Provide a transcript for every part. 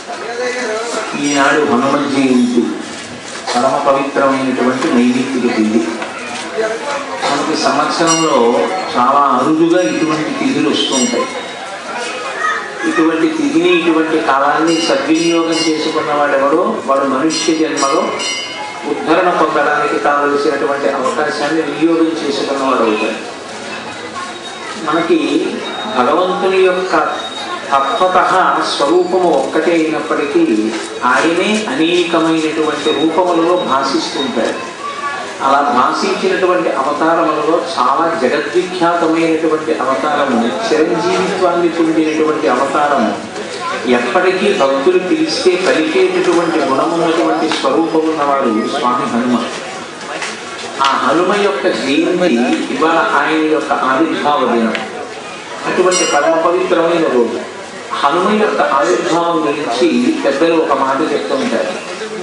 ఈనాడు హనుమ జయంతి పరమ పవిత్రమైనటువంటి నైమిత్తిక తిథి మనకి సంవత్సరంలో చాలా అరుదుగా ఇటువంటి తిథులు వస్తుంటాయి ఇటువంటి తిథిని ఇటువంటి కాలాన్ని సద్వినియోగం చేసుకున్న వాడెవడో వాడు మనుష్య జన్మలో ఉద్ధరణ పొందడానికి కావలసినటువంటి అవకాశాన్ని వినియోగం చేసుకున్నవాడు అవుతాడు మనకి భగవంతుని యొక్క తత్వత స్వరూపము ఒక్కటే అయినప్పటికీ ఆయనే అనేకమైనటువంటి రూపములలో భాషిస్తుంటాడు అలా భాషించినటువంటి అవతారములలో చాలా జగద్విఖ్యాతమైనటువంటి అవతారము చిరంజీవిత్వాన్ని పొందినటువంటి అవతారము ఎప్పటికీ భక్తులు పిలిస్తే పలికేటటువంటి గుణమున్నటువంటి స్వరూపం ఉన్నవాడు స్వామి హనుమ ఆ హనుమ యొక్క జయంతి ఇవాళ ఆయన యొక్క ఆవిర్భావ దినం అటువంటి పరమ పవిత్రమైన రోజు హనుమ యొక్క ఆవిర్భావం గురించి పెద్దలు ఒక మాట చెప్తూ ఉంటారు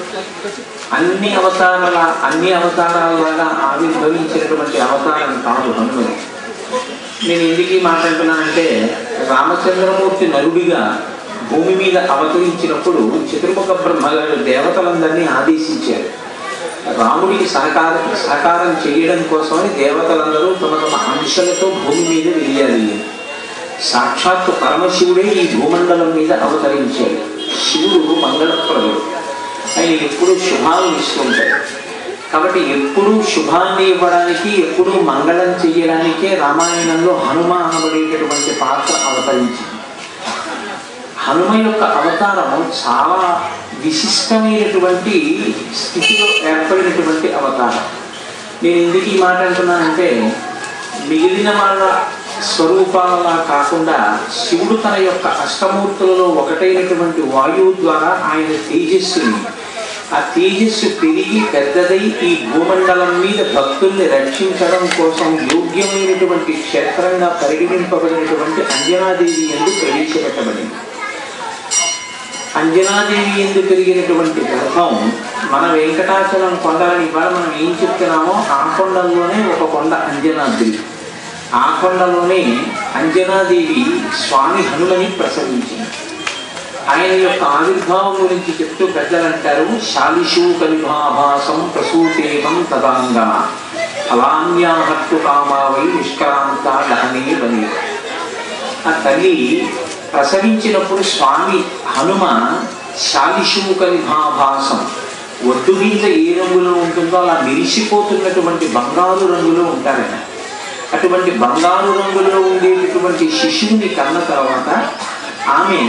అన్ని అవతారాల అన్ని అవతారాలలాగా ఆవిర్భవించినటువంటి అవతారం కాదు హనుమని నేను ఎందుకు ఈ మాట అంటున్నానంటే రామచంద్రమూర్తి నరుడిగా భూమి మీద అవతరించినప్పుడు చతుర్ముఖ బ్రహ్మగారు దేవతలందరినీ ఆదేశించారు రాముడికి సహకారం సహకారం చేయడం కోసమని దేవతలందరూ తమ తమ అంశలతో భూమి మీద వెళ్ళాలి సాక్షాత్తు పరమశివుడే ఈ భూమండలం మీద అవతరించాడు శివుడు మంగళప్రదుడు ఆయన ఎప్పుడూ శుభాలు ఇస్తుంటాడు కాబట్టి ఎప్పుడూ శుభాన్ని ఇవ్వడానికి ఎప్పుడూ మంగళం చెయ్యడానికే రామాయణంలో హనుమ అనబడేటటువంటి పాత్ర అవతరించింది హనుమ యొక్క అవతారం చాలా విశిష్టమైనటువంటి స్థితిలో ఏర్పడినటువంటి అవతారం నేను ఎందుకు ఈ మాట అంటున్నానంటే మిగిలిన వాళ్ళ స్వరూపాలలా కాకుండా శివుడు తన యొక్క అష్టమూర్తులలో ఒకటైనటువంటి వాయువు ద్వారా ఆయన తేజస్సుని ఆ తేజస్సు పెరిగి పెద్దదై ఈ భూమండలం మీద భక్తుల్ని రక్షించడం కోసం యోగ్యమైనటువంటి క్షేత్రంగా పరిగణింపబడినటువంటి అంజనాదేవి ఎందు ప్రవేశపెట్టబడింది అంజనాదేవి ఎందు పెరిగినటువంటి గర్భం మన వెంకటాచలం కొండలని ఇవాళ మనం ఏం చెప్తున్నామో ఆ కొండల్లోనే ఒక కొండ అంజనాద్రి ఆ కొండలోనే అంజనాదేవి స్వామి హనుమని ప్రసవించింది ఆయన యొక్క ఆవిర్భావం గురించి చెప్తూ పెద్దలంటారు శాలిషూ కలిభాభాసం ప్రసూతేవం తదాంగ ఫలాన్యాహత్తు కామావై నిష్క్రాంత దహనే బలి ఆ తల్లి ప్రసవించినప్పుడు స్వామి హనుమ శాలిషూకలిభాభాసం ఒడ్డు మీద ఏ రంగులో ఉంటుందో అలా మెరిసిపోతున్నటువంటి బంగారు రంగులో ఉంటారట అటువంటి బంగారు రంగులో ఉండేటటువంటి శిశువుని కన్న తర్వాత ఆమె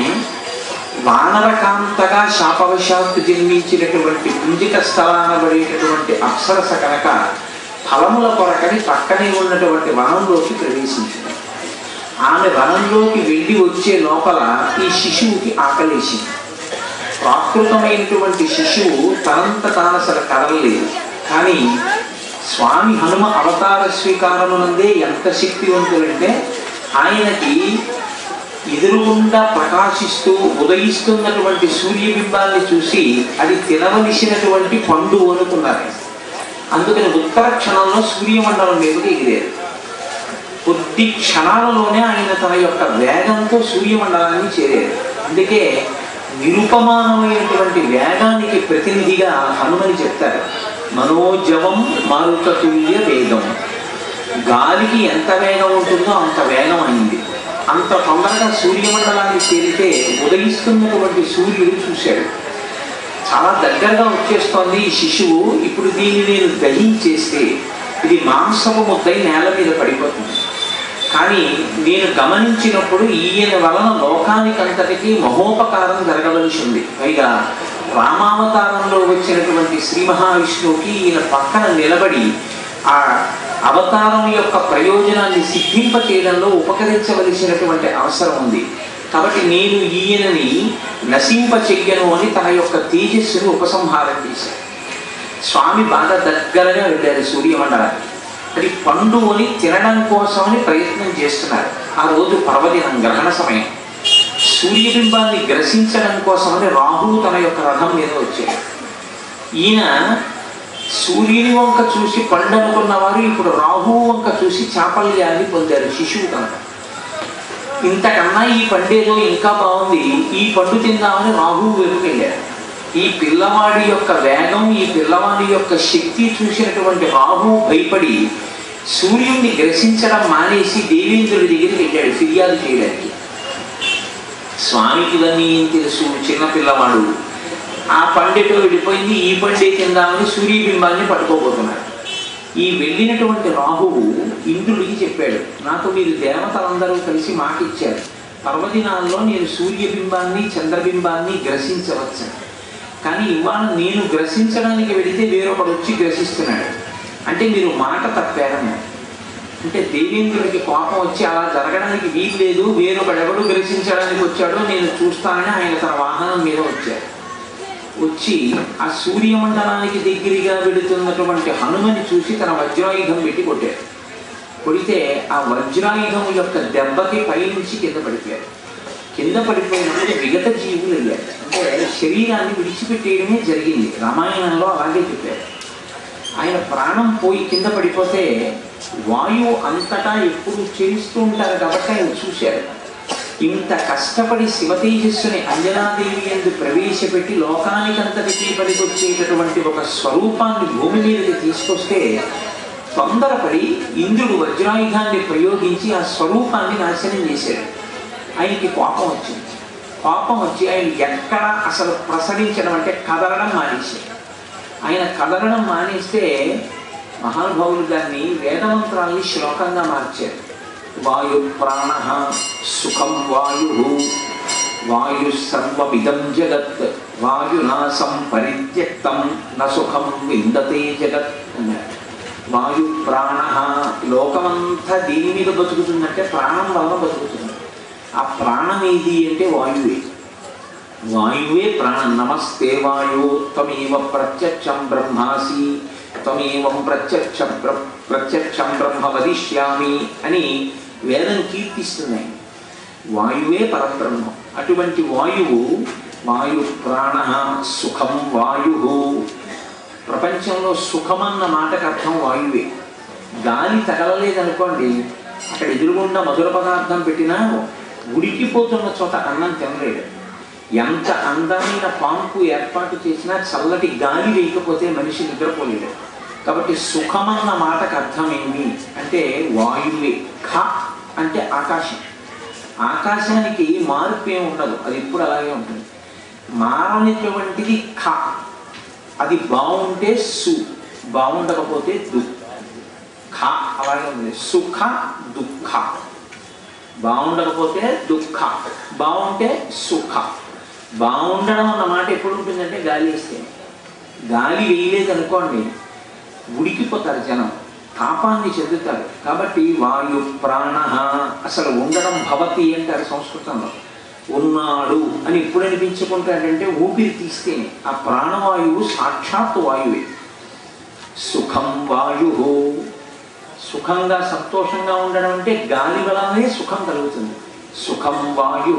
వానరకాంతగా శాపవశాత్తు జన్మించినటువంటి పుంజిక స్థలానబడేటటువంటి అప్సరస కనుక ఫలముల కొరకని పక్కనే ఉన్నటువంటి వనంలోకి ప్రవేశించింది ఆమె వనంలోకి వెళ్ళి వచ్చే లోపల ఈ శిశువుకి ఆకలేసింది ప్రాకృతమైనటువంటి శిశువు తనంత తాను అసలు కదలలేదు కానీ స్వామి హనుమ అవతార స్వీకారమునందే ఎంత శక్తివంతులంటే ఆయనకి ఎదురుగుండా ప్రకాశిస్తూ ఉదయిస్తున్నటువంటి సూర్యబింబాన్ని చూసి అది తినవలసినటువంటి పండు అనుకున్నారు అందుకని ఉత్తర క్షణంలో సూర్యమండలం మీదకి ఎగిరారు కొద్ది క్షణాలలోనే ఆయన తన యొక్క వేగంతో సూర్యమండలాన్ని చేరారు అందుకే నిరుపమానమైనటువంటి వేగానికి ప్రతినిధిగా హనుమని చెప్తారు మనోజవం మారుతతుల్య వేగం గాలికి ఎంత వేగం ఉంటుందో అంత వేగం అయింది అంత తొందరగా సూర్యమండలాన్ని చేరితే ఉదయిస్తున్నటువంటి సూర్యుడు చూశాడు చాలా దగ్గరగా వచ్చేస్తోంది ఈ శిశువు ఇప్పుడు దీన్ని నేను దహించేస్తే ఇది మాంసపు ముద్దై నేల మీద పడిపోతుంది కానీ నేను గమనించినప్పుడు ఈయన వలన లోకానికంతటికి మహోపకారం జరగవలసి ఉంది పైగా రామావతారంలో వచ్చినటువంటి శ్రీ మహావిష్ణువుకి ఈయన పక్కన నిలబడి ఆ అవతారం యొక్క ప్రయోజనాన్ని సిద్ధింప చేయడంలో ఉపకరించవలసినటువంటి అవసరం ఉంది కాబట్టి నేను ఈయనని నశింప చెయ్యను అని తన యొక్క తేజస్సును ఉపసంహారం చేశాడు స్వామి బాగా దగ్గరగా వెళ్ళారు సూర్యమండలానికి అది పండు అని తినడం కోసమని ప్రయత్నం చేస్తున్నారు ఆ రోజు పర్వదినం గ్రహణ సమయం సూర్యబింబాన్ని గ్రసించడం కోసమని రాహువు తన యొక్క రథం మీద వచ్చాడు ఈయన సూర్యుని వంక చూసి పండు అనుకున్న వారు ఇప్పుడు రాహువు వంక చూసి చాపల్యాన్ని పొందారు శిశువు కనుక ఇంతకన్నా ఈ పండేదో ఇంకా బాగుంది ఈ పండు తిందామని రాహువు వైపుకి వెళ్ళాడు ఈ పిల్లవాడి యొక్క వేగం ఈ పిల్లవాడి యొక్క శక్తి చూసినటువంటి రాహువు భయపడి సూర్యుడిని గ్రసించడం మానేసి దేవేంద్రుడి దగ్గరికి వెళ్ళాడు ఫిర్యాదు చేయడానికి స్వామికి ఇవన్నీ ఏం తెలుసు చిన్న పిల్లవాడు ఆ పండితో వెళ్ళిపోయింది ఈ పండే తిందామని సూర్యబింబాన్ని పట్టుకోబోతున్నాడు ఈ వెళ్ళినటువంటి రాహువు ఇంద్రుడికి చెప్పాడు నాకు మీరు దేవతలందరూ కలిసి మాట ఇచ్చారు పర్వదినాల్లో నేను సూర్యబింబాన్ని చంద్రబింబాన్ని గ్రసించవచ్చు కానీ ఇవాళ నేను గ్రసించడానికి వెళితే వేరొకడు వచ్చి గ్రసిస్తున్నాడు అంటే మీరు మాట తప్పారన్నారు అంటే దేవేంద్రుడికి కోపం వచ్చి అలా జరగడానికి వీలు లేదు వేరొకడెవడు గ్రసించడానికి వచ్చాడో నేను చూస్తానని ఆయన తన వాహనం మీద వచ్చారు వచ్చి ఆ సూర్యమండలానికి దగ్గరగా వెళుతున్నటువంటి హనుమని చూసి తన వజ్రాయుధం పెట్టి కొట్టాడు కొడితే ఆ వజ్రాయుధం యొక్క దెబ్బకి పైనుంచి కింద పడిపోయారు కింద పడిపోయినప్పుడు విగత జీవులు అయ్యారు అంటే శరీరాన్ని విడిచిపెట్టేయడమే జరిగింది రామాయణంలో అలాగే చెప్పారు ఆయన ప్రాణం పోయి కింద పడిపోతే వాయువు అంతటా ఎప్పుడు చేస్తూ ఉంటారు కాబట్టి ఆయన చూశారు ఇంత కష్టపడి శివతేజస్సుని అంజనాదేవి ఎందు ప్రవేశపెట్టి లోకానికంతటికీ పనికొచ్చేటటువంటి ఒక స్వరూపాన్ని భూమి మీదకి తీసుకొస్తే తొందరపడి ఇంద్రుడు వజ్రాయుధాన్ని ప్రయోగించి ఆ స్వరూపాన్ని నాశనం చేశాడు ఆయనకి కోపం వచ్చింది కోపం వచ్చి ఆయన ఎక్కడ అసలు ప్రసరించడం అంటే కదలడం మానేశాడు ఆయన కదలడం మానేస్తే మహానుభావులు దాన్ని వేదమంత్రాల్ని శ్లోకంగా మార్చారు వాయు ప్రాణ సుఖం వాయు వాయు సర్వమిదం జగత్ వాయునాశం పరిత్యక్తం న సుఖం విందతే జగత్ అన్నారు వాయు ప్రాణ లోకమంతా దేని మీద బతుకుతుందంటే ప్రాణం వల్ల బతుకుతుంది ఆ ప్రాణం ఏది అంటే వాయువే వాయువే ప్రాణం నమస్తే వాయు త్వమేవ ప్రత్యక్షం బ్రహ్మాసి త్వమేవం ప్రత్యక్ష బ్ర ప్రత్యక్షం బ్రహ్మ వదిష్యామి అని వేదం కీర్తిస్తున్నాయి వాయువే పరబ్రహ్మం అటువంటి వాయువు వాయు ప్రాణ సుఖం వాయు ప్రపంచంలో సుఖమన్న మాటకు అర్థం వాయువే గాలి తగలలేదనుకోండి అక్కడ ఎదురుగుండా మధుర పదార్థం పెట్టినా ఉడికిపోతున్న చోట అన్నం తినలేడు ఎంత అందమైన పాంపు ఏర్పాటు చేసినా చల్లటి గాలి వేయకపోతే మనిషి నిద్రపోలేడు కాబట్టి సుఖమన్న మాటకు అర్థం ఏమి అంటే వాయువే ఖ అంటే ఆకాశం ఆకాశానికి మార్పు ఏమి ఉండదు అది ఎప్పుడు అలాగే ఉంటుంది మారనిటువంటిది ఖ అది బాగుంటే సు బాగుండకపోతే దు ఖ అలాగే ఉంది సుఖ దుఃఖ బాగుండకపోతే దుఃఖ బాగుంటే సుఖ బాగుండడం అన్న మాట ఎప్పుడు ఉంటుందంటే గాలి వేస్తే గాలి వేయలేదు అనుకోండి ఉడికిపోతారు జనం తాపాన్ని చెందుతారు కాబట్టి వాయు ప్రాణ అసలు ఉండడం భవతి అంటారు సంస్కృతంలో ఉన్నాడు అని ఎప్పుడు అనిపించుకుంటాడంటే ఊపిరి తీస్తేనే ఆ ప్రాణవాయువు సాక్షాత్ వాయువే సుఖం వాయు సుఖంగా సంతోషంగా ఉండడం అంటే గాలి వలనే సుఖం కలుగుతుంది సుఖం వాయు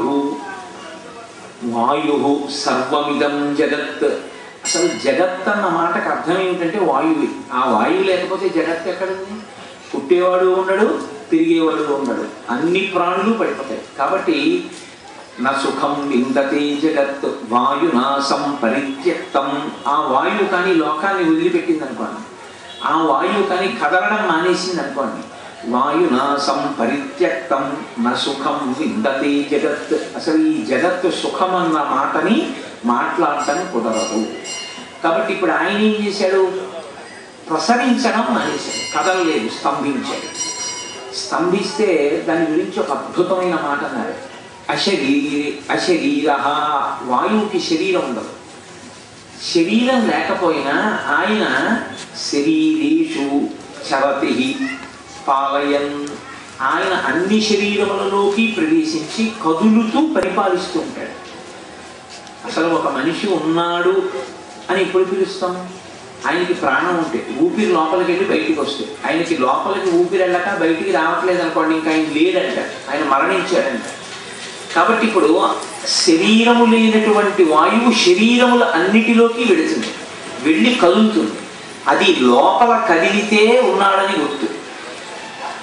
వాయు సర్వమిదం జగత్ అసలు జగత్ అన్న మాటకు అర్థం ఏమిటంటే వాయువు ఆ వాయువు లేకపోతే జగత్ ఎక్కడుంది పుట్టేవాడు ఉండడు తిరిగేవాడు ఉండడు అన్ని ప్రాణులు పడిపోతాయి కాబట్టి నా సుఖం విందతే జగత్ వాయునాశం పరిత్యక్తం ఆ వాయువు కానీ లోకాన్ని వదిలిపెట్టింది అనుకోండి ఆ వాయువు కానీ కదలడం మానేసింది అనుకోండి వాయునాశం పరిత్యక్తం న సుఖం విందతే జగత్ అసలు ఈ జగత్తు సుఖం అన్న మాటని మాట్లాడటం కుదరదు కాబట్టి ఇప్పుడు ఆయన ఏం చేశాడు ప్రసరించడం మానేశాడు కదలలేదు స్తంభించాడు స్తంభిస్తే దాని గురించి ఒక అద్భుతమైన మాట అన్నారు అశరీరి అశరీర వాయువుకి శరీరం ఉండదు శరీరం లేకపోయినా ఆయన శరీరేషు చరతి పాలయన్ ఆయన అన్ని శరీరములలోకి ప్రవేశించి కదులుతూ పరిపాలిస్తూ ఉంటాడు అసలు ఒక మనిషి ఉన్నాడు అని ఎప్పుడు పిలుస్తాం ఆయనకి ప్రాణం ఉంటే ఊపిరి లోపలికి వెళ్ళి బయటికి వస్తే ఆయనకి లోపలికి ఊపిరి వెళ్ళక బయటికి రావట్లేదు అనుకోండి ఇంకా ఆయన లేడంట ఆయన మరణించాడంట కాబట్టి ఇప్పుడు శరీరము లేనటువంటి వాయువు శరీరముల అన్నిటిలోకి వెళుతుంది వెళ్ళి కదులుతుంది అది లోపల కదిలితే ఉన్నాడని గుర్తు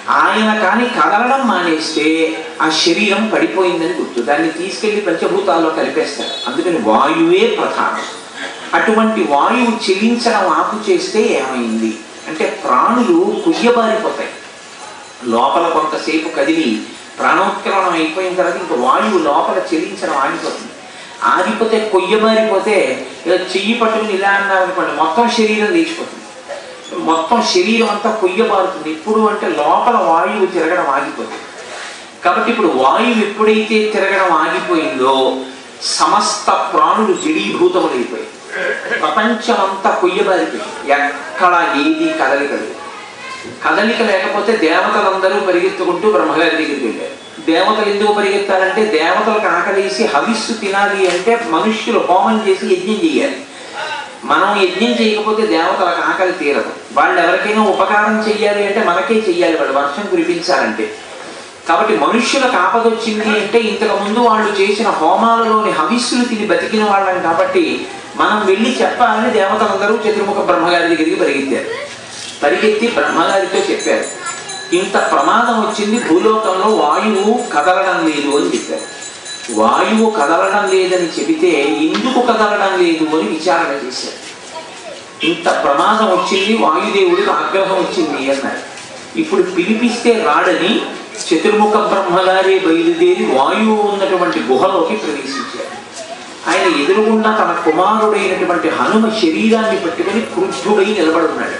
ఆయన కానీ కదలడం మానేస్తే ఆ శరీరం పడిపోయిందని గుర్తు దాన్ని తీసుకెళ్లి పంచభూతాల్లో కలిపేస్తారు అందుకని వాయువే ప్రధానం అటువంటి వాయువు చెలించడం ఆపు చేస్తే ఏమైంది అంటే ప్రాణులు కుయ్యబారిపోతాయి లోపల కొంతసేపు కదిలి ప్రాణోత్కరణం అయిపోయిన తర్వాత ఇంకా వాయువు లోపల చెల్లించడం ఆగిపోతుంది ఆగిపోతే కొయ్యబారిపోతే ఏదో చెయ్యి పట్టుకుని ఇలా అన్నారనుకోండి మొత్తం శరీరం లేచిపోతుంది మొత్తం శరీరం అంతా కొయ్యబారుతుంది ఇప్పుడు అంటే లోపల వాయువు తిరగడం ఆగిపోతుంది కాబట్టి ఇప్పుడు వాయువు ఎప్పుడైతే తిరగడం ఆగిపోయిందో సమస్త ప్రాణులు జడీభూతములైపోయాయి ప్రపంచమంతా కొయ్యబారిపోయింది ఎక్కడ ఏది కదలిక లేదు కదలిక లేకపోతే దేవతలందరూ పరిగెత్తుకుంటూ బ్రహ్మగారి దగ్గరికి వెళ్ళారు దేవతలు ఎందుకు పరిగెత్తాలంటే దేవతలకు ఆకలేసి హవిస్సు తినాలి అంటే మనుష్యులు హోమం చేసి యజ్ఞం చేయాలి మనం యజ్ఞం చేయకపోతే దేవతలకు ఆకలి తీరదు వాళ్ళు ఎవరికైనా ఉపకారం చెయ్యాలి అంటే మనకే చెయ్యాలి వాళ్ళు వర్షం కురిపించాలంటే కాబట్టి మనుష్యులకు ఆపదొచ్చింది అంటే ఇంతకు ముందు వాళ్ళు చేసిన హోమాలలోని హవిస్సులు తిని బతికిన వాళ్ళం కాబట్టి మనం వెళ్ళి చెప్పాలని దేవతలందరూ చతుర్ముఖ బ్రహ్మగారి దగ్గరికి పరిగెత్తారు పరిగెత్తి బ్రహ్మగారితో చెప్పారు ఇంత ప్రమాదం వచ్చింది భూలోకంలో వాయువు కదలడం లేదు అని చెప్పారు వాయువు కదలడం లేదని చెబితే ఎందుకు కదలడం లేదు అని విచారణ చేశారు ఇంత ప్రమాదం వచ్చింది వాయుదేవుడికి ఆగ్రహం వచ్చింది అన్నారు ఇప్పుడు పిలిపిస్తే రాడని చతుర్ముఖ బ్రహ్మగారే బయలుదేరి వాయువు ఉన్నటువంటి గుహలోకి ప్రవేశించారు ఆయన ఎదురుగుండా తన కుమారుడైనటువంటి హనుమ శరీరాన్ని పట్టుకొని క్రుద్ధుడై నిలబడున్నాడు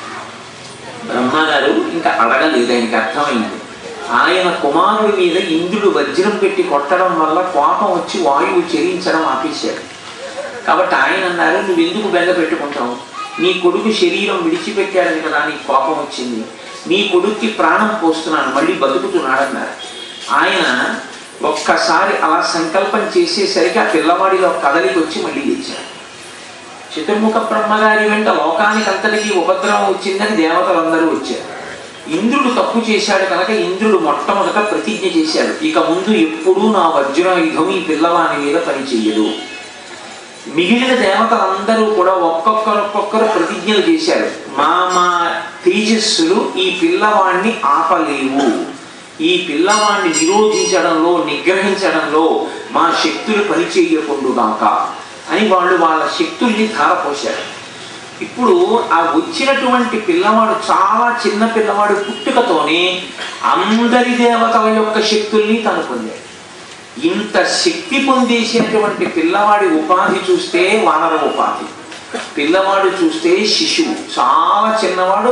బ్రహ్మగారు ఇంకా అడగలేదు ఆయనకి అర్థమైంది ఆయన కుమారుడి మీద ఇంద్రుడు వజ్రం పెట్టి కొట్టడం వల్ల కోపం వచ్చి వాయువు చెరించడం ఆపేశాడు కాబట్టి ఆయన అన్నారు నువ్వు ఎందుకు బెంగ పెట్టుకుంటావు నీ కొడుకు శరీరం విడిచిపెట్టాడని కదా నీ కోపం వచ్చింది నీ కొడుక్కి ప్రాణం పోస్తున్నాను మళ్ళీ బతుకుతున్నాడన్నారు ఆయన ఒక్కసారి అలా సంకల్పం చేసేసరికి ఆ పిల్లవాడిలో కదలికి వచ్చి మళ్ళీ తెచ్చాడు చతుర్ముఖ బ్రహ్మగారి వెంట లోకానికి అంతటికీ ఉపద్రవం వచ్చిందని దేవతలందరూ వచ్చారు ఇంద్రుడు తప్పు చేశాడు కనుక ఇంద్రుడు మొట్టమొదట ప్రతిజ్ఞ చేశాడు ఇక ముందు ఎప్పుడూ నా వజ్రాయుధం ఈ పిల్లవాని మీద పనిచేయదు మిగిలిన దేవతలందరూ కూడా ఒక్కొక్కరు ఒక్కొక్కరు ప్రతిజ్ఞలు చేశారు మా మా తేజస్సులు ఈ పిల్లవాణ్ణి ఆపలేవు ఈ పిల్లవాణ్ణి నిరోధించడంలో నిగ్రహించడంలో మా శక్తులు పనిచేయకుండుగాక అని వాళ్ళు వాళ్ళ శక్తుల్ని ధారపోశారు ఇప్పుడు ఆ వచ్చినటువంటి పిల్లవాడు చాలా చిన్న పిల్లవాడు పుట్టుకతోనే అందరి దేవతల యొక్క శక్తుల్ని తను పొందాడు ఇంత శక్తి పొందేసినటువంటి పిల్లవాడి ఉపాధి చూస్తే వానర ఉపాధి పిల్లవాడు చూస్తే శిశువు చాలా చిన్నవాడు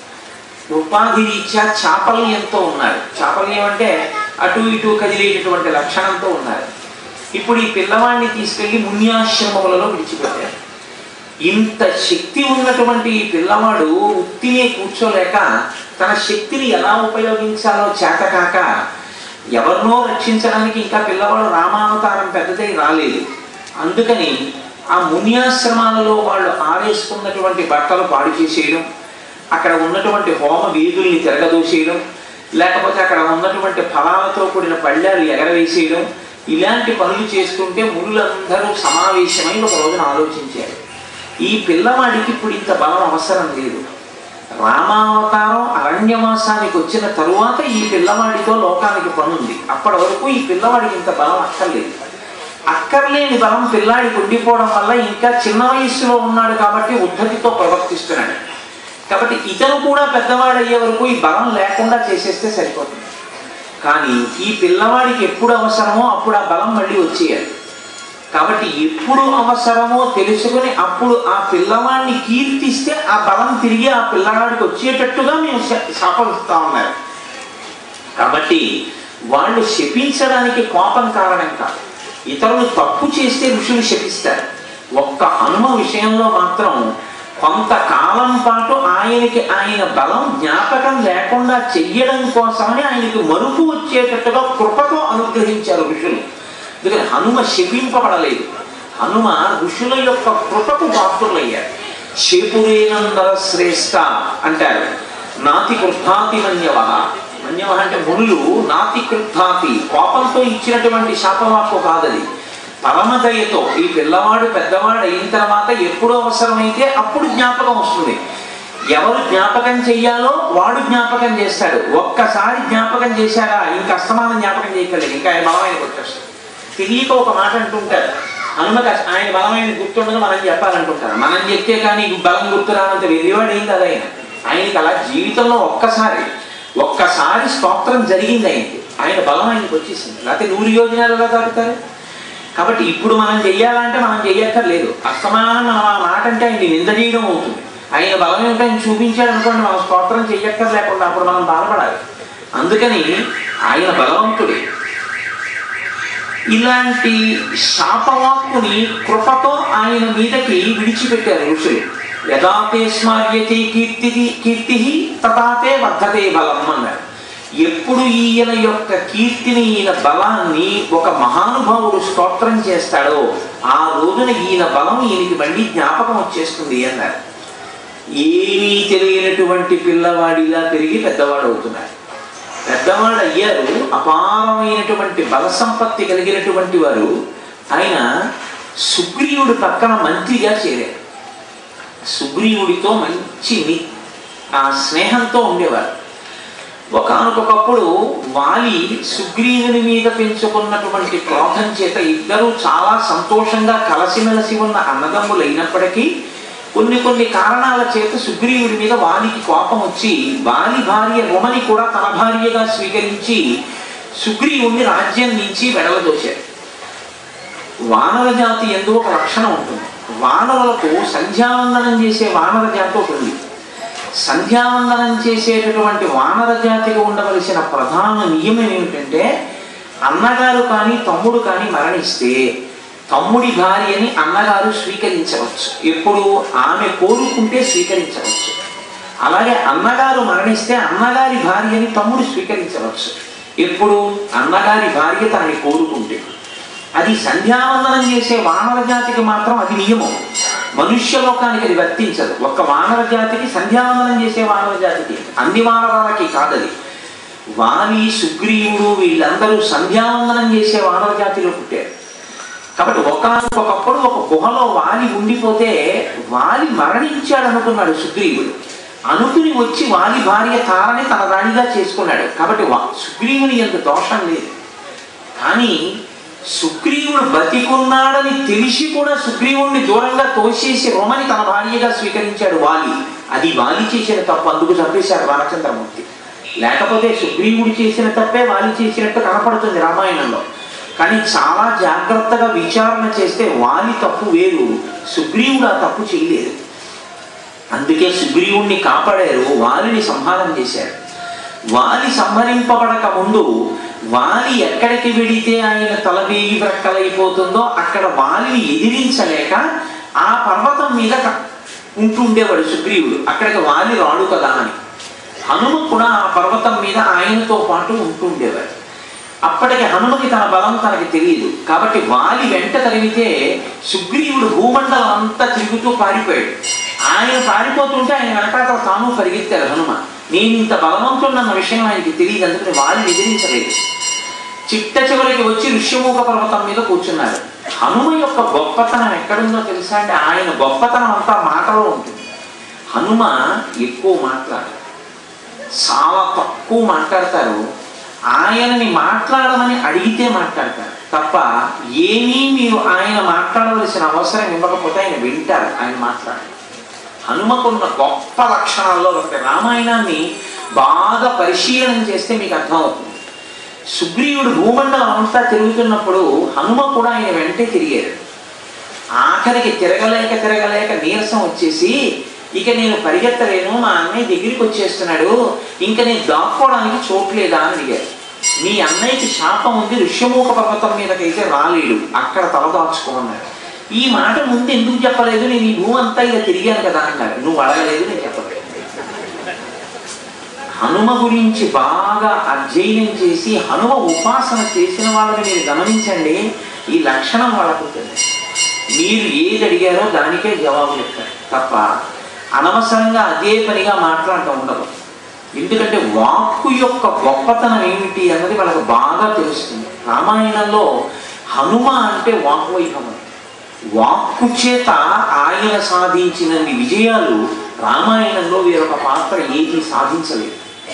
ఉపాధి రీత్యా చాపల్యంతో ఉన్నారు చాపల్యం అంటే అటు ఇటు కదిలేటటువంటి లక్షణంతో ఉన్నారు ఇప్పుడు ఈ పిల్లవాడిని తీసుకెళ్లి మున్యాశ్రమములలో విడిచిపెట్టారు ఇంత శక్తి ఉన్నటువంటి ఈ పిల్లవాడు ఉత్తినే కూర్చోలేక తన శక్తిని ఎలా ఉపయోగించాలో చేతకాక ఎవరినో రక్షించడానికి ఇంకా పిల్లవాడు రామావతారం పెద్దదై రాలేదు అందుకని ఆ మున్యాశ్రమాలలో వాళ్ళు ఆరేసుకున్నటువంటి బట్టలు పాడు చేసేయడం అక్కడ ఉన్నటువంటి హోమ వీధుల్ని తిరగదూసేయడం లేకపోతే అక్కడ ఉన్నటువంటి ఫలాలతో కూడిన పళ్ళాలు ఎగరవేసేయడం ఇలాంటి పనులు చేస్తుంటే మునులందరూ సమావేశమై ఒక రోజున ఆలోచించారు ఈ పిల్లవాడికి ఇప్పుడు ఇంత బలం అవసరం లేదు రామావతారం అరణ్యవాసానికి వచ్చిన తరువాత ఈ పిల్లవాడితో లోకానికి పనుంది అప్పటి వరకు ఈ పిల్లవాడికి ఇంత బలం అక్కర్లేదు అక్కర్లేని బలం పిల్లాడికి ఉండిపోవడం వల్ల ఇంకా చిన్న వయస్సులో ఉన్నాడు కాబట్టి ఉద్ధతితో ప్రవర్తిస్తున్నాడు కాబట్టి ఇతను కూడా పెద్దవాడు అయ్యే వరకు ఈ బలం లేకుండా చేసేస్తే సరిపోతుంది కానీ ఈ పిల్లవాడికి ఎప్పుడు అవసరమో అప్పుడు ఆ బలం మళ్ళీ వచ్చేయాలి కాబట్టి ఎప్పుడు అవసరమో తెలుసుకుని అప్పుడు ఆ పిల్లవాడిని కీర్తిస్తే ఆ బలం తిరిగి ఆ పిల్లవాడికి వచ్చేటట్టుగా మేము శాపలుస్తా ఉన్నారు కాబట్టి వాళ్ళు శపించడానికి కోపం కారణం కాదు ఇతరులు తప్పు చేస్తే ఋషులు శపిస్తారు ఒక్క హనుమ విషయంలో మాత్రం కొంతకాలం పాటు ఆయనకి ఆయన బలం జ్ఞాపకం లేకుండా చెయ్యడం కోసమని ఆయనకి మరుపు వచ్చేటట్టుగా కృపతో అనుగ్రహించారు ఋషులు అందుకని హనుమ శపింపబడలేదు హనుమ ఋషుల యొక్క కృపకు పాత్రులయ్యారు శేపురేనందర శ్రేష్ట అంటారు నాతి కృద్ధాతి మన్యవ మన్యవ అంటే మునులు నాతి కృద్ధాతి కోపంతో ఇచ్చినటువంటి శాపవాక్కు కాదది పరమదయతో ఈ పిల్లవాడు పెద్దవాడు అయిన తర్వాత ఎప్పుడు అవసరమైతే అప్పుడు జ్ఞాపకం వస్తుంది ఎవరు జ్ఞాపకం చెయ్యాలో వాడు జ్ఞాపకం చేస్తాడు ఒక్కసారి జ్ఞాపకం చేశాడా ఇంక అస్తమానం జ్ఞాపకం చేయగలేదు ఇంకా ఆయన బలమైన వచ్చేస్తాడు తెలియక ఒక మాట అంటుంటారు హనుమకి అస- ఆయన బలమైన గుర్తుండగా మనం చెప్పాలంటుంటారు మనం చెప్తే కానీ ఈ బలం గుర్తు రానంత వెర్రివాడు ఏం కాదు ఆయన ఆయనకి అలా జీవితంలో ఒక్కసారి ఒక్కసారి స్తోత్రం జరిగింది ఆయనకి ఆయన బలం ఆయనకి వచ్చేసింది లేకపోతే నూరు యోజనాలు ఎలా తాగుతారు కాబట్టి ఇప్పుడు మనం చెయ్యాలంటే మనం చెయ్యక్కర్లేదు అస్తమానం మనం ఆ మాట అంటే ఆయన నింద చేయడం అవుతుంది ఆయన బలం ఏమిటో ఆయన చూపించాడు అనుకోండి మనం స్తోత్రం చెయ్యక్కర్ లేకుండా అప్పుడు మనం బాధపడాలి అందుకని ఆయన బలవంతుడే ఇలాంటి శాపవాక్కుని కృపతో ఆయన మీదకి విడిచిపెట్టారు ఋషులు యథాతే స్మార్యతే కీర్తి కీర్తి తథాతే వర్ధతే బలం అన్నారు ఎప్పుడు ఈయన యొక్క కీర్తిని ఈయన బలాన్ని ఒక మహానుభావుడు స్తోత్రం చేస్తాడో ఆ రోజున ఈయన బలం ఈయనకి మళ్ళీ జ్ఞాపకం వచ్చేస్తుంది అన్నారు ఏమీ తెలియనటువంటి పిల్లవాడిలా పెరిగి పెద్దవాడు అవుతున్నాడు పెద్దవాడు అయ్యారు అపారమైనటువంటి బల సంపత్తి కలిగినటువంటి వారు ఆయన సుగ్రీవుడి పక్కన మంత్రిగా చేరారు సుగ్రీవుడితో మంచి ని- ఆ స్నేహంతో ఉండేవారు ఒకనకొకప్పుడు వాలి సుగ్రీవుని మీద పెంచుకున్నటువంటి క్రోధం చేత ఇద్దరూ చాలా సంతోషంగా కలసిమెలసి ఉన్న అన్నదమ్ములు అయినప్పటికీ కొన్ని కొన్ని కారణాల చేత సుగ్రీవుడి మీద వాలికి కోపం వచ్చి వాలి భార్య రుమని కూడా తన భార్యగా స్వీకరించి సుగ్రీవుణ్ణి రాజ్యం నుంచి వెడలదోశారు వానర జాతి ఎందు ఒక లక్షణం ఉంటుంది వానరులకు సంధ్యావందనం చేసే వానర జాతి ఒకటి ఉంది సంధ్యావందనం చేసేటటువంటి వానర జాతికి ఉండవలసిన ప్రధాన నియమం ఏమిటంటే అన్నగారు కానీ తమ్ముడు కానీ మరణిస్తే తమ్ముడి భార్యని అన్నగారు స్వీకరించవచ్చు ఎప్పుడు ఆమె కోరుకుంటే స్వీకరించవచ్చు అలాగే అన్నగారు మరణిస్తే అన్నగారి భార్యని తమ్ముడు స్వీకరించవచ్చు ఎప్పుడు అన్నగారి భార్య తనని కోరుకుంటే అది సంధ్యావందనం చేసే వానర జాతికి మాత్రం అది నియమం మనుష్య లోకానికి అది వర్తించదు ఒక్క వానర జాతికి సంధ్యావందనం చేసే వానర జాతికి అన్ని వానరాలకి కాదది వాలి సుగ్రీవుడు వీళ్ళందరూ సంధ్యావందనం చేసే వానర జాతిలో పుట్టారు కాబట్టి ఒకనొకప్పుడు ఒక గుహలో వాలి ఉండిపోతే వాలి మరణించాడు అనుకున్నాడు సుగ్రీవుడు అనుకుని వచ్చి వాలి భార్య తారని తన రాణిగా చేసుకున్నాడు కాబట్టి వా- సుగ్రీవుని ఎంత దోషం లేదు కానీ సుగ్రీవుడు బతికున్నాడని తెలిసి కూడా సుగ్రీవుణ్ణి దూరంగా తోసేసి రోమని తన భార్యగా స్వీకరించాడు వాలి అది వాలి చేసిన తప్పు అందుకు చంపేశాడు బాలచంద్రమూర్తి లేకపోతే సుగ్రీవుడు చేసిన తప్పే వాలి చేసినట్టు కనపడుతుంది రామాయణంలో కానీ చాలా జాగ్రత్తగా విచారణ చేస్తే వాలి తప్పు వేరు సుగ్రీవుడు ఆ తప్పు చేయలేదు అందుకే సుగ్రీవుణ్ణి కాపాడారు వాలిని సంహారం చేశారు వాలి సంహరింపబడక ముందు వాలి ఎక్కడికి వెడితే ఆయన తల వేయి బ్రక్కలైపోతుందో అక్కడ వాలిని ఎదిరించలేక ఆ పర్వతం మీద క- ఉంటుండేవాడు సుగ్రీవుడు అక్కడికి వాలి రాడు కదా అని హనుమ కూడా ఆ పర్వతం మీద ఆయనతో పాటు ఉంటుండేవాడు అప్పటికి హనుమకి తన బలం తనకి తెలియదు కాబట్టి వాలి వెంట తరిగితే సుగ్రీవుడు భూమండలం అంతా తిరుగుతూ పారిపోయాడు ఆయన పారిపోతుంటే ఆయన వెనకాల తాను పరిగెత్తారు హనుమ నేను ఇంత బలవంతుడన్న విషయం ఆయనకి తెలియదు అందుకని వాలిని ఎదిరించలేదు చిట్ట చివరికి వచ్చి ఋష్యముఖ పర్వతం మీద కూర్చున్నారు హనుమ యొక్క గొప్పతనం ఎక్కడుందో తెలుసా అంటే ఆయన గొప్పతనం అంతా మాటలో ఉంటుంది హనుమ ఎక్కువ మాట్లాడారు చాలా తక్కువ మాట్లాడతారు ఆయనని మాట్లాడమని అడిగితే మాట్లాడతారు తప్ప ఏమీ మీరు ఆయన మాట్లాడవలసిన అవసరం ఇవ్వకపోతే ఆయన వింటారు ఆయన మాట్లాడారు హనుమకున్న గొప్ప లక్షణాల్లో ఒకటి రామాయణాన్ని బాగా పరిశీలన చేస్తే మీకు అర్థమవుతుంది సుగ్రీవుడు భూమండలం అంతా తిరుగుతున్నప్పుడు హనుమ కూడా ఆయన వెంటే తిరిగాడు ఆఖరికి తిరగలేక తిరగలేక నీరసం వచ్చేసి ఇక నేను పరిగెత్తలేను మా అన్నయ్య దగ్గరికి వచ్చేస్తున్నాడు ఇంకా నేను దాక్కోవడానికి చోట్లేదా అని అడిగారు మీ అన్నయ్యకి శాపం ఉంది ఋష్యమూక పర్వతం మీదకైతే రాలేడు అక్కడ తలదాచుకోమన్నాడు ఈ మాట ముందు ఎందుకు చెప్పలేదు నేను ఈ భూమి అంతా ఇలా తిరిగాను కదా అన్నారు నువ్వు అడగలేదు నేను చెప్పలేదు హనుమ గురించి బాగా అధ్యయనం చేసి హనుమ ఉపాసన చేసిన వాళ్ళని మీరు గమనించండి ఈ లక్షణం వాళ్ళకు ఉంటుంది మీరు ఏది అడిగారో దానికే జవాబు చెప్తారు తప్ప అనవసరంగా అదే పనిగా మాట్లాడటం ఉండదు ఎందుకంటే వాక్కు యొక్క గొప్పతనం ఏమిటి అన్నది వాళ్ళకు బాగా తెలుస్తుంది రామాయణంలో హనుమ అంటే వాక్వైభవం వాక్కు చేత ఆయన సాధించినన్ని విజయాలు రామాయణంలో వేరొక పాత్ర ఏది సాధించలేదు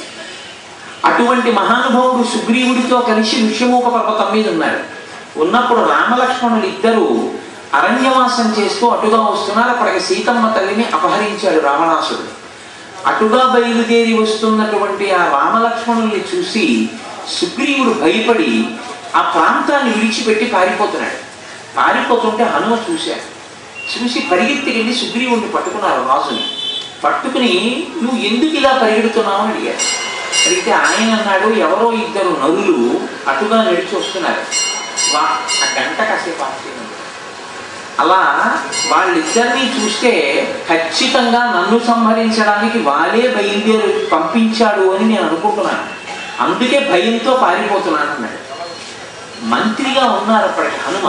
అటువంటి మహానుభావుడు సుగ్రీవుడితో కలిసి ఋష్యమూక పర్వతం మీద ఉన్నారు ఉన్నప్పుడు రామలక్ష్మణులు ఇద్దరు అరణ్యవాసం చేస్తూ అటుగా వస్తున్నారు అప్పటికి సీతమ్మ తల్లిని అపహరించాడు రావణాసుడు అటుగా బయలుదేరి వస్తున్నటువంటి ఆ రామలక్ష్మణుల్ని చూసి సుగ్రీవుడు భయపడి ఆ ప్రాంతాన్ని విడిచిపెట్టి పారిపోతున్నాడు పారిపోతుంటే హనుమ చూశాడు చూసి పరిగెత్తి వెళ్ళి సుగ్రీవుడిని పట్టుకున్నారు రాజుని పట్టుకుని నువ్వు ఎందుకు ఇలా పరిగెడుతున్నావు అని అడిగాడు అడిగితే ఆయన అన్నాడు ఎవరో ఇద్దరు నరులు అటుగా నడిచి వస్తున్నారు వా ఆ గంట కాసేపు ఆశ్చర్యం అలా వాళ్ళిద్దరినీ చూస్తే ఖచ్చితంగా నన్ను సంహరించడానికి వాళ్ళే బయలుదేరి పంపించాడు అని నేను అనుకుంటున్నాను అందుకే భయంతో పారిపోతున్నాను అన్నాడు మంత్రిగా ఉన్నారు అప్పటికి హనుమ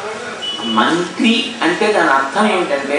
మంత్రి అంటే దాని అర్థం ఏమిటంటే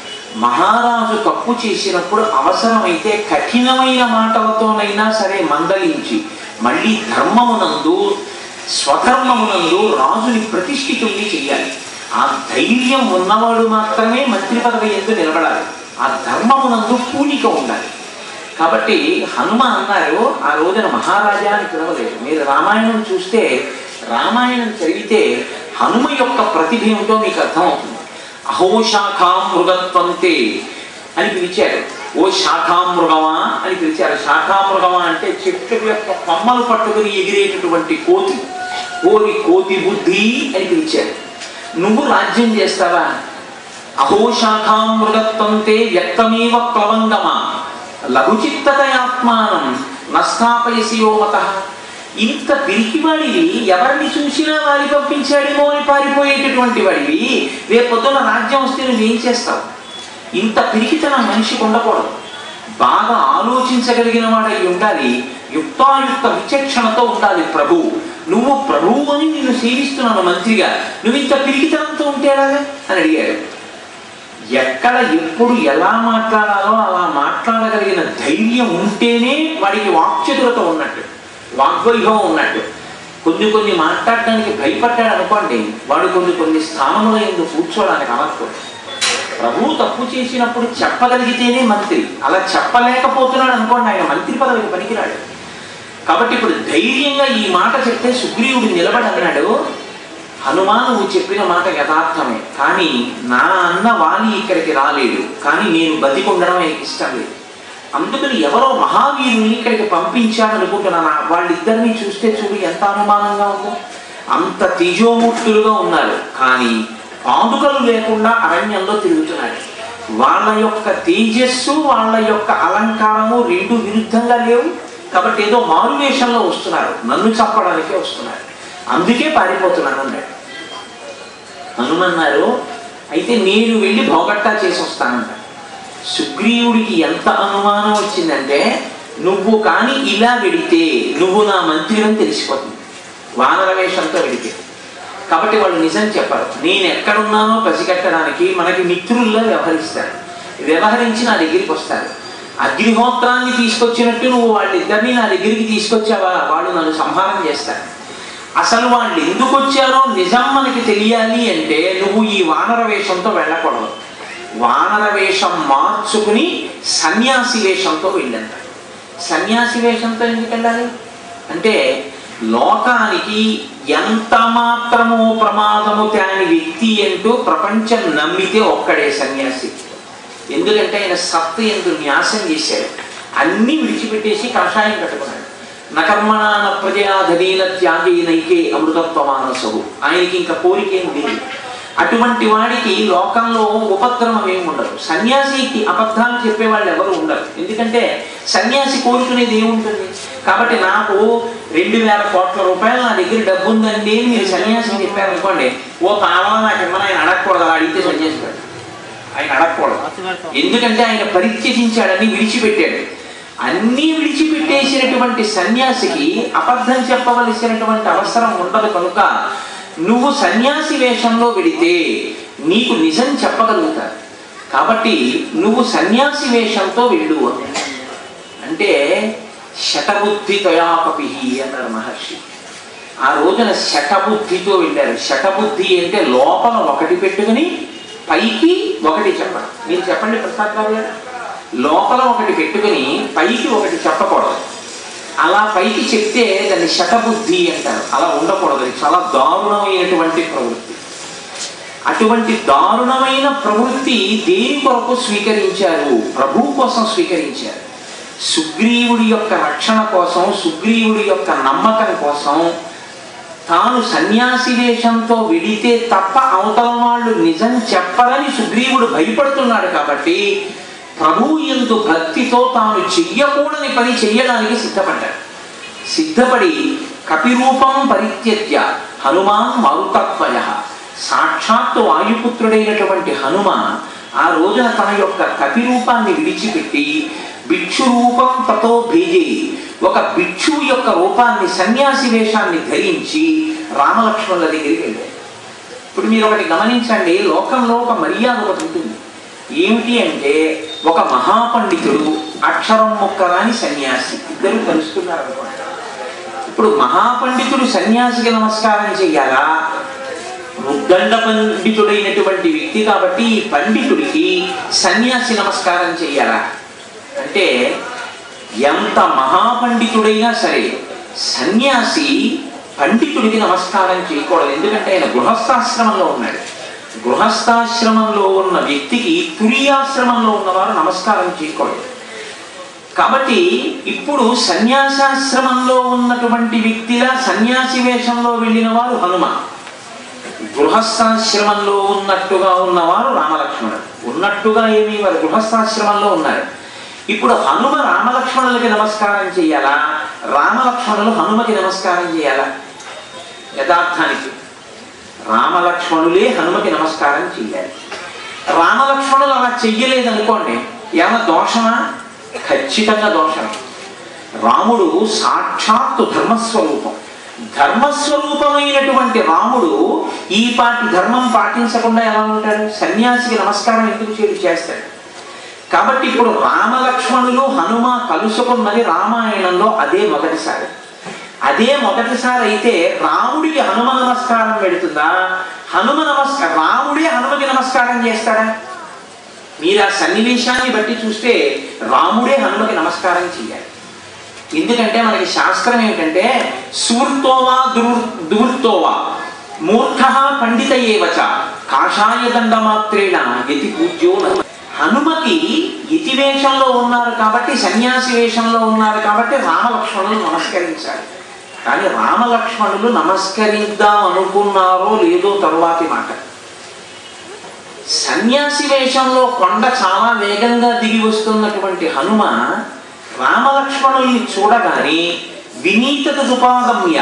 మహారాజు తప్పు చేసినప్పుడు అవసరమైతే కఠినమైన మాటలతోనైనా సరే మందలించి మళ్ళీ ధర్మమునందు స్వధర్మమునందు రాజుని ప్రతిష్ఠితుల్ని చెయ్యాలి ఆ ధైర్యం ఉన్నవాడు మాత్రమే మంత్రి పదవి ఎందు నిలబడాలి ఆ ధర్మమునందు పూనిక ఉండాలి కాబట్టి హనుమ అన్నారు ఆ రోజున మహారాజా అని పిలవలేదు మీరు రామాయణం చూస్తే రామాయణం చదివితే హనుమ యొక్క ప్రతిభ ఏమిటో మీకు అర్థమవుతుంది అహో శాఖాం మృగత్వంతే అని పిలిచారు ఓ శాఖామృగమా అని పిలిచారు శాఖామృగమా అంటే చెట్టు యొక్క కొమ్మలు పట్టుకుని ఎగిరేటటువంటి కోతి ఓరి కోతి బుద్ధి అని పిలిచారు నువ్వు రాజ్యం చేస్తావా అహో శాఖామృగత్వంతే వ్యక్తమేవ ప్లవంగమా లఘుచిత్తతయాత్మానం నస్థాపయసియో మత ఇంత పిరికివాడివి ఎవరిని చూసినా వారి పంపించాడేమో అని పారిపోయేటటువంటి వాడివి రేపొద్దున రాజ్యం వస్తే నువ్వేం చేస్తావు ఇంత పిరికితనం మనిషికి ఉండకూడదు బాగా ఆలోచించగలిగిన వాడై ఉండాలి యుక్తాయుక్త విచక్షణతో ఉండాలి ప్రభు నువ్వు ప్రభువు అని నిన్ను సేవిస్తున్నాను మంత్రిగా నువ్వు ఇంత పిరికితనంతో ఉంటే ఎలాగా అని అడిగాడు ఎక్కడ ఎప్పుడు ఎలా మాట్లాడాలో అలా మాట్లాడగలిగిన ధైర్యం ఉంటేనే వాడికి వాక్చతురత ఉన్నట్టు వాగ్వైభవం ఉన్నట్టు కొన్ని కొన్ని మాట్లాడడానికి భయపడ్డాడు అనుకోండి వాడు కొన్ని కొన్ని స్థానంలో ఎందుకు కూర్చోడానికి అనకూడదు ప్రభువు తప్పు చేసినప్పుడు చెప్పగలిగితేనే మంత్రి అలా చెప్పలేకపోతున్నాడు అనుకోండి ఆయన మంత్రి పదవికి పనికిరాడు కాబట్టి ఇప్పుడు ధైర్యంగా ఈ మాట చెప్తే సుగ్రీవుడు నిలబడి అన్నాడు హనుమా నువ్వు చెప్పిన మాట యథార్థమే కానీ నా అన్న వాలి ఇక్కడికి రాలేడు కానీ నేను బతికొండడం ఆయనకి ఇష్టం లేదు అందుకని ఎవరో మహావీరుని ఇక్కడికి పంపించాడనుకుంటున్నాను ఆ వాళ్ళిద్దరిని చూస్తే చూడు ఎంత అనుమానంగా ఉందో అంత తేజోమూర్తులుగా ఉన్నారు కానీ పాదుకలు లేకుండా అరణ్యంలో తిరుగుతున్నారు వాళ్ళ యొక్క తేజస్సు వాళ్ళ యొక్క అలంకారము రెండు విరుద్ధంగా లేవు కాబట్టి ఏదో మారువేషంలో వస్తున్నారు నన్ను చంపడానికే వస్తున్నారు అందుకే పారిపోతున్నాను అన్నాడు హనుమన్నారు అయితే నేను వెళ్ళి భోగట్టా చేసి వస్తానంట సుగ్రీవుడికి ఎంత అనుమానం వచ్చిందంటే నువ్వు కానీ ఇలా వెడితే నువ్వు నా మంత్రి అని తెలిసిపోతుంది వానర వేషంతో వెడితే కాబట్టి వాళ్ళు నిజం చెప్పరు నేను ఎక్కడున్నానో పసిగట్టడానికి మనకి మిత్రుల్లో వ్యవహరిస్తారు వ్యవహరించి నా దగ్గరికి వస్తారు అగ్నిహోత్రాన్ని తీసుకొచ్చినట్టు నువ్వు వాళ్ళిద్దరినీ నా దగ్గరికి తీసుకొచ్చావా వాళ్ళు నన్ను సంహారం చేస్తారు అసలు వాళ్ళు ఎందుకు వచ్చారో నిజం మనకి తెలియాలి అంటే నువ్వు ఈ వానర వేషంతో వెళ్ళకూడదు వానర వేషం మార్చుకుని సన్యాసి వేషంతో వెళ్ళంట సన్యాసి వేషంతో ఎందుకు వెళ్ళాలి అంటే లోకానికి ఎంత మాత్రమో ప్రమాదము తేని వ్యక్తి అంటూ ప్రపంచం నమ్మితే ఒక్కడే సన్యాసి ఎందుకంటే ఆయన సత్తు ఎందుకు న్యాసం చేశాడు అన్నీ విడిచిపెట్టేసి కషాయం కట్టుకున్నాడు నకర్మణ ప్రజాధనీన త్యాగీనైకే అమృతత్వమానసవు ఆయనకి ఇంకా కోరికేం లేదు అటువంటి వాడికి లోకంలో ఉపద్రవం ఏమి ఉండదు సన్యాసికి అబద్ధాలు చెప్పే వాళ్ళు ఎవరు ఉండరు ఎందుకంటే సన్యాసి కోరుకునేది ఏముంటుంది కాబట్టి నాకు రెండు వేల కోట్ల రూపాయలు నా దగ్గర డబ్బు ఉందండి అని మీరు సన్యాసి చెప్పారనుకోండి ఓ కావాలా నాకు ఇమ్మని ఆయన అడగకూడదు అలా అడిగితే సన్యాసి కాదు. ఆయన అడగకూడదు ఎందుకంటే ఆయన పరిత్యజించాడని విడిచిపెట్టాడు అన్నీ విడిచిపెట్టేసినటువంటి సన్యాసికి అబద్ధం చెప్పవలసినటువంటి అవసరం ఉండదు కనుక నువ్వు సన్యాసి వేషంలో వెడితే నీకు నిజం చెప్పగలుగుతారు కాబట్టి నువ్వు సన్యాసి వేషంతో వెళ్ళు అన్నాడు. అంటే శతబుద్ధి తయాపి అన్నాడు మహర్షి ఆ రోజున శతబుద్ధితో వెళ్ళారు శతబుద్ధి అంటే లోపల ఒకటి పెట్టుకుని పైకి ఒకటి చెప్పడం మీరు చెప్పండి ప్రసాద్ రావు గారు లోపల ఒకటి పెట్టుకుని పైకి ఒకటి చెప్పకూడదు అలా పైకి చెప్తే దాన్ని శతబుద్ధి అంటారు అలా ఉండకూడదు అది చాలా దారుణమైనటువంటి ప్రవృత్తి అటువంటి దారుణమైన ప్రవృత్తి దేని కొరకు స్వీకరించారు ప్రభువు కోసం స్వీకరించారు సుగ్రీవుడి యొక్క రక్షణ కోసం సుగ్రీవుడి యొక్క నమ్మకం కోసం తాను సన్యాసి వేషంతో వెడితే తప్ప అవతల వాళ్ళు నిజం చెప్పరని సుగ్రీవుడు భయపడుతున్నాడు కాబట్టి ప్రభువు ఎందు భక్తితో తాను చెయ్యకూడని పని చెయ్యడానికి సిద్ధపడ్డాడు సిద్ధపడి కపిరూపం పరిత్యజ్య హనుమాన్ మరుతత్వయ సాక్షాత్తు వాయుపుత్రుడైనటువంటి హనుమ ఆ రోజున తన యొక్క కపిరూపాన్ని విడిచిపెట్టి భిక్షు రూపం తతో భేజే ఒక భిక్షువు యొక్క రూపాన్ని సన్యాసి వేషాన్ని ధరించి రామలక్ష్మణుల దగ్గరికి వెళ్ళాడు ఇప్పుడు మీరు ఒకటి గమనించండి లోకంలో ఒక మర్యాద ఒకటి ఉంటుంది ఏమిటి అంటే ఒక మహాపండితుడు అక్షరం ముక్కరాని సన్యాసి ఇద్దరు కలుస్తున్నారు అనుకోండి ఇప్పుడు మహాపండితుడు సన్యాసికి నమస్కారం చెయ్యాలా ముద్దండ పండితుడైనటువంటి వ్యక్తి కాబట్టి ఈ పండితుడికి సన్యాసి నమస్కారం చెయ్యాలా అంటే ఎంత మహాపండితుడైనా సరే సన్యాసి పండితుడికి నమస్కారం చేయకూడదు ఎందుకంటే ఆయన గృహస్థాశ్రమంలో ఉన్నాడు గృహస్థాశ్రమంలో ఉన్న వ్యక్తికి తురియాశ్రమంలో ఉన్నవారు నమస్కారం చేయకూడదు కాబట్టి ఇప్పుడు సన్యాసాశ్రమంలో ఉన్నటువంటి వ్యక్తిగా సన్యాసి వేషంలో వెళ్ళిన వారు హనుమ గృహస్థాశ్రమంలో ఉన్నట్టుగా ఉన్నవారు రామలక్ష్మణుడు ఉన్నట్టుగా ఏమి వారు గృహస్థాశ్రమంలో ఉన్నారు ఇప్పుడు హనుమ రామలక్ష్మణులకి నమస్కారం చేయాలా రామలక్ష్మణులు హనుమకి నమస్కారం చేయాలా యథార్థానికి రామలక్ష్మణులే హనుమకి నమస్కారం చేయాలి రామలక్ష్మణులు అలా చెయ్యలేదనుకోండి ఏమన్నా దోషమా ఖచ్చితంగా దోషమే రాముడు సాక్షాత్తు ధర్మస్వరూపం ధర్మస్వరూపమైనటువంటి రాముడు ఈ పాటి ధర్మం పాటించకుండా ఎలా ఉంటాడు సన్యాసికి నమస్కారం ఎందుకు చేయడు చేస్తాడు కాబట్టి ఇప్పుడు రామలక్ష్మణులు హనుమ కలుసుకున్నది రామాయణంలో అదే మొదటిసారి అదే మొదటిసారి అయితే రాముడికి హనుమ నమస్కారం పెడుతుందా హనుమ నమస్కారం రాముడే హనుమకి నమస్కారం చేస్తాడా మీరు ఆ సన్నివేశాన్ని బట్టి చూస్తే రాముడే హనుమకి నమస్కారం చేయాలి ఎందుకంటే మనకి శాస్త్రం ఏమిటంటే సూర్తోవా దుర్ దుర్తోవా మూర్ఖ పండిత ఏవచ కాషాయ దండ మాత్రేణ యతి పూజ్యో నమ హనుమకి ఇతి వేషంలో ఉన్నారు కాబట్టి సన్యాసి వేషంలో ఉన్నారు కాబట్టి రామలక్ష్మణులు నమస్కరించాలి కానీ రామలక్ష్మణులు నమస్కరిద్దాం అనుకున్నారో లేదో తరువాతి మాట సన్యాసి వేషంలో కొండ చాలా వేగంగా దిగి వస్తున్నటువంటి హనుమ రామలక్ష్మణుల్ని చూడగానే వినీతత దుపాగమ్య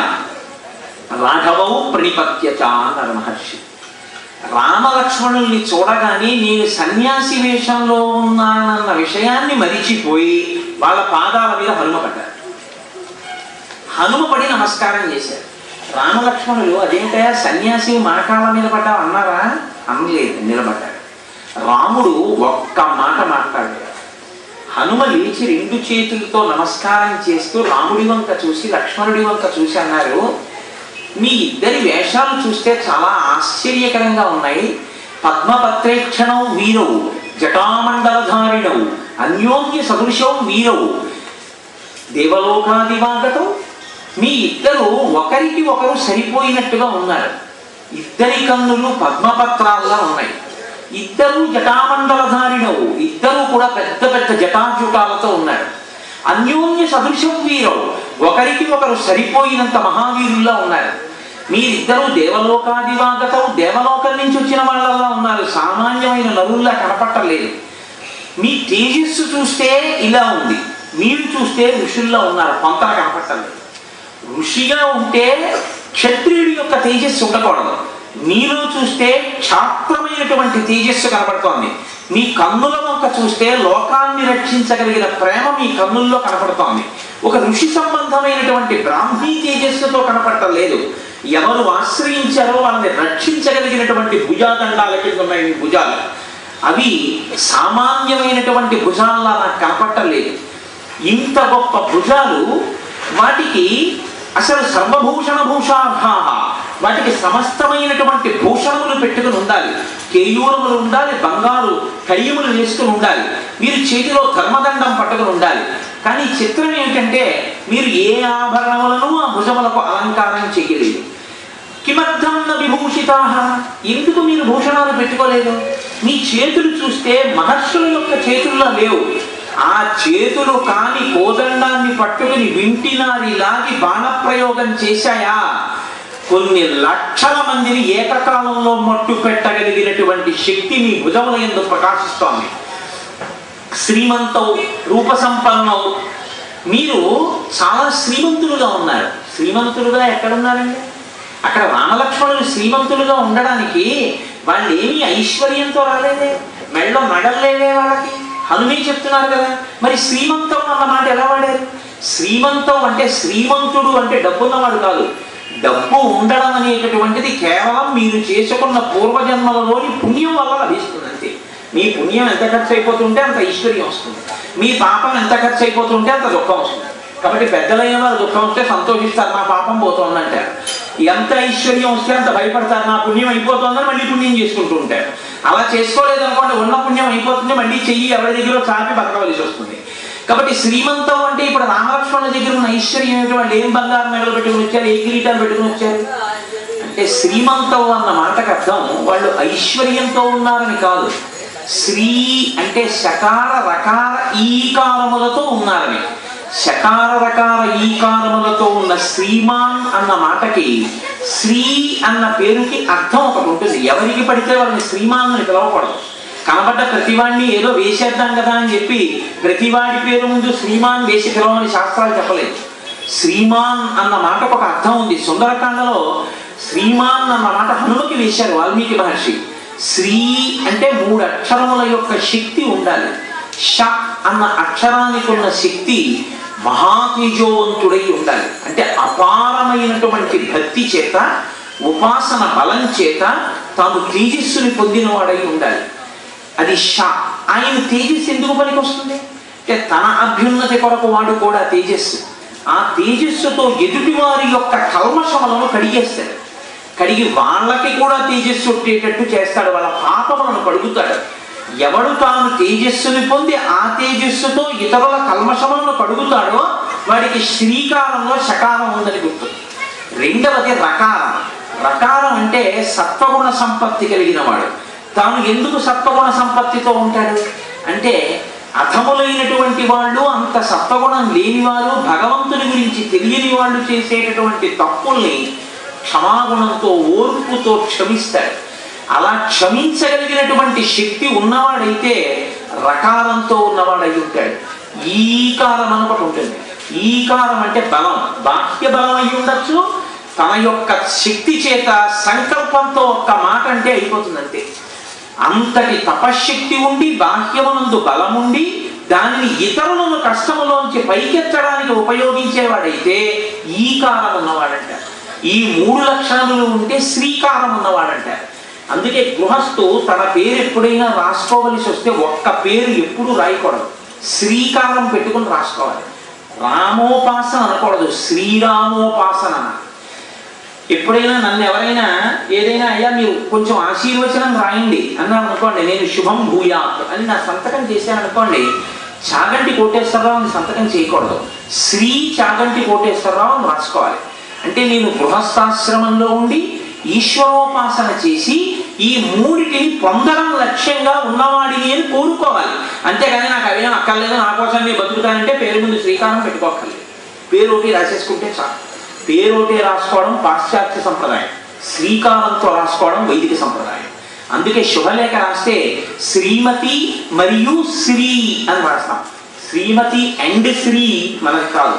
రాఘవౌ ప్రణిపత్యత అన్నారు మహర్షి రామలక్ష్మణుల్ని చూడగానే నేను సన్యాసి వేషంలో ఉన్నానన్న విషయాన్ని మరిచిపోయి వాళ్ళ పాదాల మీద హనుమ పడ్డారు హనుమ పడి నమస్కారం చేశారు రామలక్ష్మణులు అదేంటయా సన్యాసి మా కాళ్ళ మీద పడ్డా అన్నారా అనలేదు నిలబడ్డాడు రాముడు ఒక్క మాట మాట్లాడాడు హనుమ లేచి రెండు చేతులతో నమస్కారం చేస్తూ రాముడి వంక చూసి లక్ష్మణుడి వంక చూసి అన్నారు మీ ఇద్దరి వేషాలు చూస్తే చాలా ఆశ్చర్యకరంగా ఉన్నాయి పద్మపత్రేక్షణం వీరవు జటామండలధారిణవు అన్యోన్య సదృశం వీరవు దేవలోకాదివాగతం మీ ఇద్దరు ఒకరికి ఒకరు సరిపోయినట్టుగా ఉన్నారు ఇద్దరి కన్నులు పద్మపత్రాల్లా ఉన్నాయి ఇద్దరు జటామండలధారిణవు ఇద్దరు కూడా పెద్ద పెద్ద జటాజుటాలతో ఉన్నారు అన్యోన్య సదృశం వీరవు ఒకరికి ఒకరు సరిపోయినంత మహావీరుల్లా ఉన్నారు మీరిద్దరూ దేవలోకాదివాగతం దేవలోకం నుంచి వచ్చిన వాళ్ళలా ఉన్నారు సామాన్యమైన నరుల్లా కనపట్టలేదు మీ తేజస్సు చూస్తే ఇలా ఉంది మీరు చూస్తే ఋషుల్లో ఉన్నారు పొంతన కనపట్టలేదు ఋషిగా ఉంటే క్షత్రియుడి యొక్క తేజస్సు ఉండకూడదు మీలో చూస్తే క్షాత్రమైనటువంటి తేజస్సు కనపడుతోంది మీ కన్నుల వంక చూస్తే లోకాన్ని రక్షించగలిగిన ప్రేమ మీ కన్నుల్లో కనపడుతోంది ఒక ఋషి సంబంధమైనటువంటి బ్రాహ్మీ తేజస్సుతో కనపడటం లేదు ఎవరు ఆశ్రయించారో వాళ్ళని రక్షించగలిగినటువంటి భుజాదండాల కింద ఉన్నాయి మీ భుజాలు అవి సామాన్యమైనటువంటి భుజాల్లా నాకు కనపట్టలేదు ఇంత గొప్ప భుజాలు వాటికి అసలు సర్వభూషణ భూషాభా వాటికి సమస్తమైనటువంటి భూషణములు పెట్టుకుని ఉండాలి కేయూరములు ఉండాలి బంగారు కయ్యములు వేసుకుని ఉండాలి మీరు చేతిలో ధర్మదండం పట్టుకుని ఉండాలి కానీ చిత్రం ఏమిటంటే మీరు ఏ ఆభరణములను ఆ భుజములకు అలంకారం చేయలేదు కిమర్థం న విభూషితా ఎందుకు మీరు భూషణాలు పెట్టుకోలేదు మీ చేతులు చూస్తే మహర్షుల యొక్క చేతుల్లో లేవు ఆ చేతులు కాని కోదండాన్ని పట్టుకుని వింటినారి లాగి బాణప్రయోగం చేశాయా కొన్ని లక్షల మందిని ఏకకాలంలో మట్టు పెట్టగలిగినటువంటి శక్తి మీ భుజముల ఎందు ప్రకాశిస్తోంది శ్రీమంతం రూపసంపన్నం మీరు చాలా శ్రీమంతులుగా ఉన్నారు శ్రీమంతులుగా ఎక్కడున్నారండి అక్కడ రామలక్ష్మణులు శ్రీమంతులుగా ఉండడానికి వాళ్ళు ఏమీ ఐశ్వర్యంతో రాలేదే మెళ్ళో నడలేవే వాళ్ళకి హనుమే చెప్తున్నారు కదా మరి శ్రీమంతం అన్న మాట ఎలా వాడారు శ్రీమంతం అంటే శ్రీమంతుడు అంటే డబ్బున్నవాడు కాదు డబ్బు ఉండడం అనేటటువంటిది కేవలం మీరు చేసుకున్న పూర్వజన్మలలోని పుణ్యం వల్ల లభిస్తుంది అంతే మీ పుణ్యం ఎంత ఖర్చు అయిపోతుంటే అంత ఐశ్వర్యం వస్తుంది మీ పాపం ఎంత ఖర్చు అయిపోతుంటే అంత దుఃఖం వస్తుంది కాబట్టి పెద్దలైన వారు దుఃఖం వస్తే సంతోషిస్తారు నా పాపం పోతుందంటారు ఎంత ఐశ్వర్యం వస్తే అంత భయపడతారు నా పుణ్యం అయిపోతుందని మళ్ళీ పుణ్యం చేసుకుంటూ ఉంటారు అలా చేసుకోలేదు అనుకోండి ఉన్న పుణ్యం అయిపోతుంది మళ్ళీ చెయ్యి ఎవరి దగ్గర చాపి బతకవలసి వస్తుంది కాబట్టి శ్రీమంతం అంటే ఇప్పుడు రామలక్ష్మణుల దగ్గర ఉన్న ఐశ్వర్యం ఏమిటి వాళ్ళు ఏం బంగారం మెడలు పెట్టుకుని వచ్చారు ఏ కిరీటాలు పెట్టుకుని వచ్చారు అంటే శ్రీమంతం అన్న మాటకు అర్థం వాళ్ళు ఐశ్వర్యంతో ఉన్నారని కాదు శ్రీ అంటే శకార రకార ఈకారములతో ఉన్నారని శకార రకార ఈకారములతో ఉన్న శ్రీమాన్ అన్న మాటకి శ్రీ అన్న పేరుకి అర్థం ఒకటి ఉంటుంది ఎవరికి పడితే వాళ్ళని శ్రీమాన్ అని పిలవకూడదు కనబడ్డ ప్రతివాడిని ఏదో వేసేద్దాం కదా అని చెప్పి ప్రతివాడి పేరు ముందు శ్రీమాన్ వేసి పిలవమని శాస్త్రాలు చెప్పలేదు శ్రీమాన్ అన్న మాటకు ఒక అర్థం ఉంది సుందరకాండలో శ్రీమాన్ అన్న మాట హనుమకి వేశారు వాల్మీకి మహర్షి శ్రీ అంటే మూడు అక్షరముల యొక్క శక్తి ఉండాలి ష అన్న అక్షరానికి ఉన్న శక్తి మహాతేజోవంతుడై ఉండాలి అంటే అపారమైనటువంటి భక్తి చేత ఉపాసన బలం చేత తాను తేజస్సుని పొందినవాడై ఉండాలి అది ష ఆయన తేజస్సు ఎందుకు పనికి వస్తుంది అంటే తన అభ్యున్నతి కొరకు వాడు కూడా తేజస్సు ఆ తేజస్సుతో ఎదుటివారి యొక్క కల్మషములను కడిగేస్తాడు కడిగి వాళ్ళకి కూడా తేజస్సు వచ్చేటట్టు చేస్తాడు వాళ్ళ పాపములను కడుగుతాడు ఎవడు తాను తేజస్సుని పొంది ఆ తేజస్సుతో ఇతరుల కల్మషములను కడుగుతాడో వాడికి శ్రీకారంలో శకారం ఉందని గుర్తు రెండవది రకారం రకారం అంటే సత్వగుణ సంపత్తి కలిగిన వాడు తాను ఎందుకు సత్వగుణ సంపత్తితో ఉంటాడు అంటే అధములైనటువంటి వాళ్ళు అంత సత్వగుణం లేని వారు భగవంతుని గురించి తెలియని వాళ్ళు చేసేటటువంటి తప్పుల్ని క్షమాగుణంతో ఓర్పుతో క్షమిస్తాడు అలా క్షమించగలిగినటువంటి శక్తి ఉన్నవాడైతే రకారంతో ఉన్నవాడై ఉంటాడు ఈకారం అని ఒకటి ఉంటుంది ఈకారం అంటే బలం బాహ్య బలం అయి ఉండొచ్చు తన యొక్క శక్తి చేత సంకల్పంతో ఒక్క మాట అంటే అయిపోతుంది అంతే అంతటి తపశ్శక్తి ఉండి బాహ్యమునందు బలముండి దానిని ఇతరులను కష్టములోంచి పైకెత్తడానికి ఉపయోగించేవాడైతే ఈకారం ఉన్నవాడంటారు ఈ మూడు లక్షణములు ఉంటే శ్రీకారం ఉన్నవాడంటారు అందుకే గృహస్థు తన పేరు ఎప్పుడైనా రాసుకోవలసి వస్తే ఒక్క పేరు ఎప్పుడు రాయకూడదు శ్రీకారం పెట్టుకుని రాసుకోవాలి రామోపాసన అనకూడదు శ్రీరామోపాసన అనాలి. ఎప్పుడైనా నన్ను ఎవరైనా ఏదైనా అయ్యా మీరు కొంచెం ఆశీర్వచనం రాయండి అన్నాను అనుకోండి నేను శుభం భూయాత్ అని నా సంతకం చేశాను అనుకోండి చాగంటి కోటేశ్వరరావు అని సంతకం చేయకూడదు శ్రీ చాగంటి కోటేశ్వరరావు అని రాసుకోవాలి అంటే నేను గృహస్థాశ్రమంలో ఉండి ఈశ్వరోపాసన చేసి ఈ మూడిటిని పొందడం లక్ష్యంగా ఉన్నవాడిని అని కోరుకోవాలి అంతేగాని నాకు అవేం అక్కర్లేదు నా కోసం నేను బతుకుతానంటే పేరు ముందు శ్రీకారం పెట్టుకోక్కర్లేదు పేరు ఒకటి రాసేసుకుంటే చాలు పేరు ఒకటి రాసుకోవడం పాశ్చాత్య సంప్రదాయం శ్రీకారంతో రాసుకోవడం వైదిక సంప్రదాయం అందుకే శుభలేఖ రాస్తే శ్రీమతి మరియు శ్రీ అని రాస్తాం శ్రీమతి అండ్ శ్రీ మనకు కాదు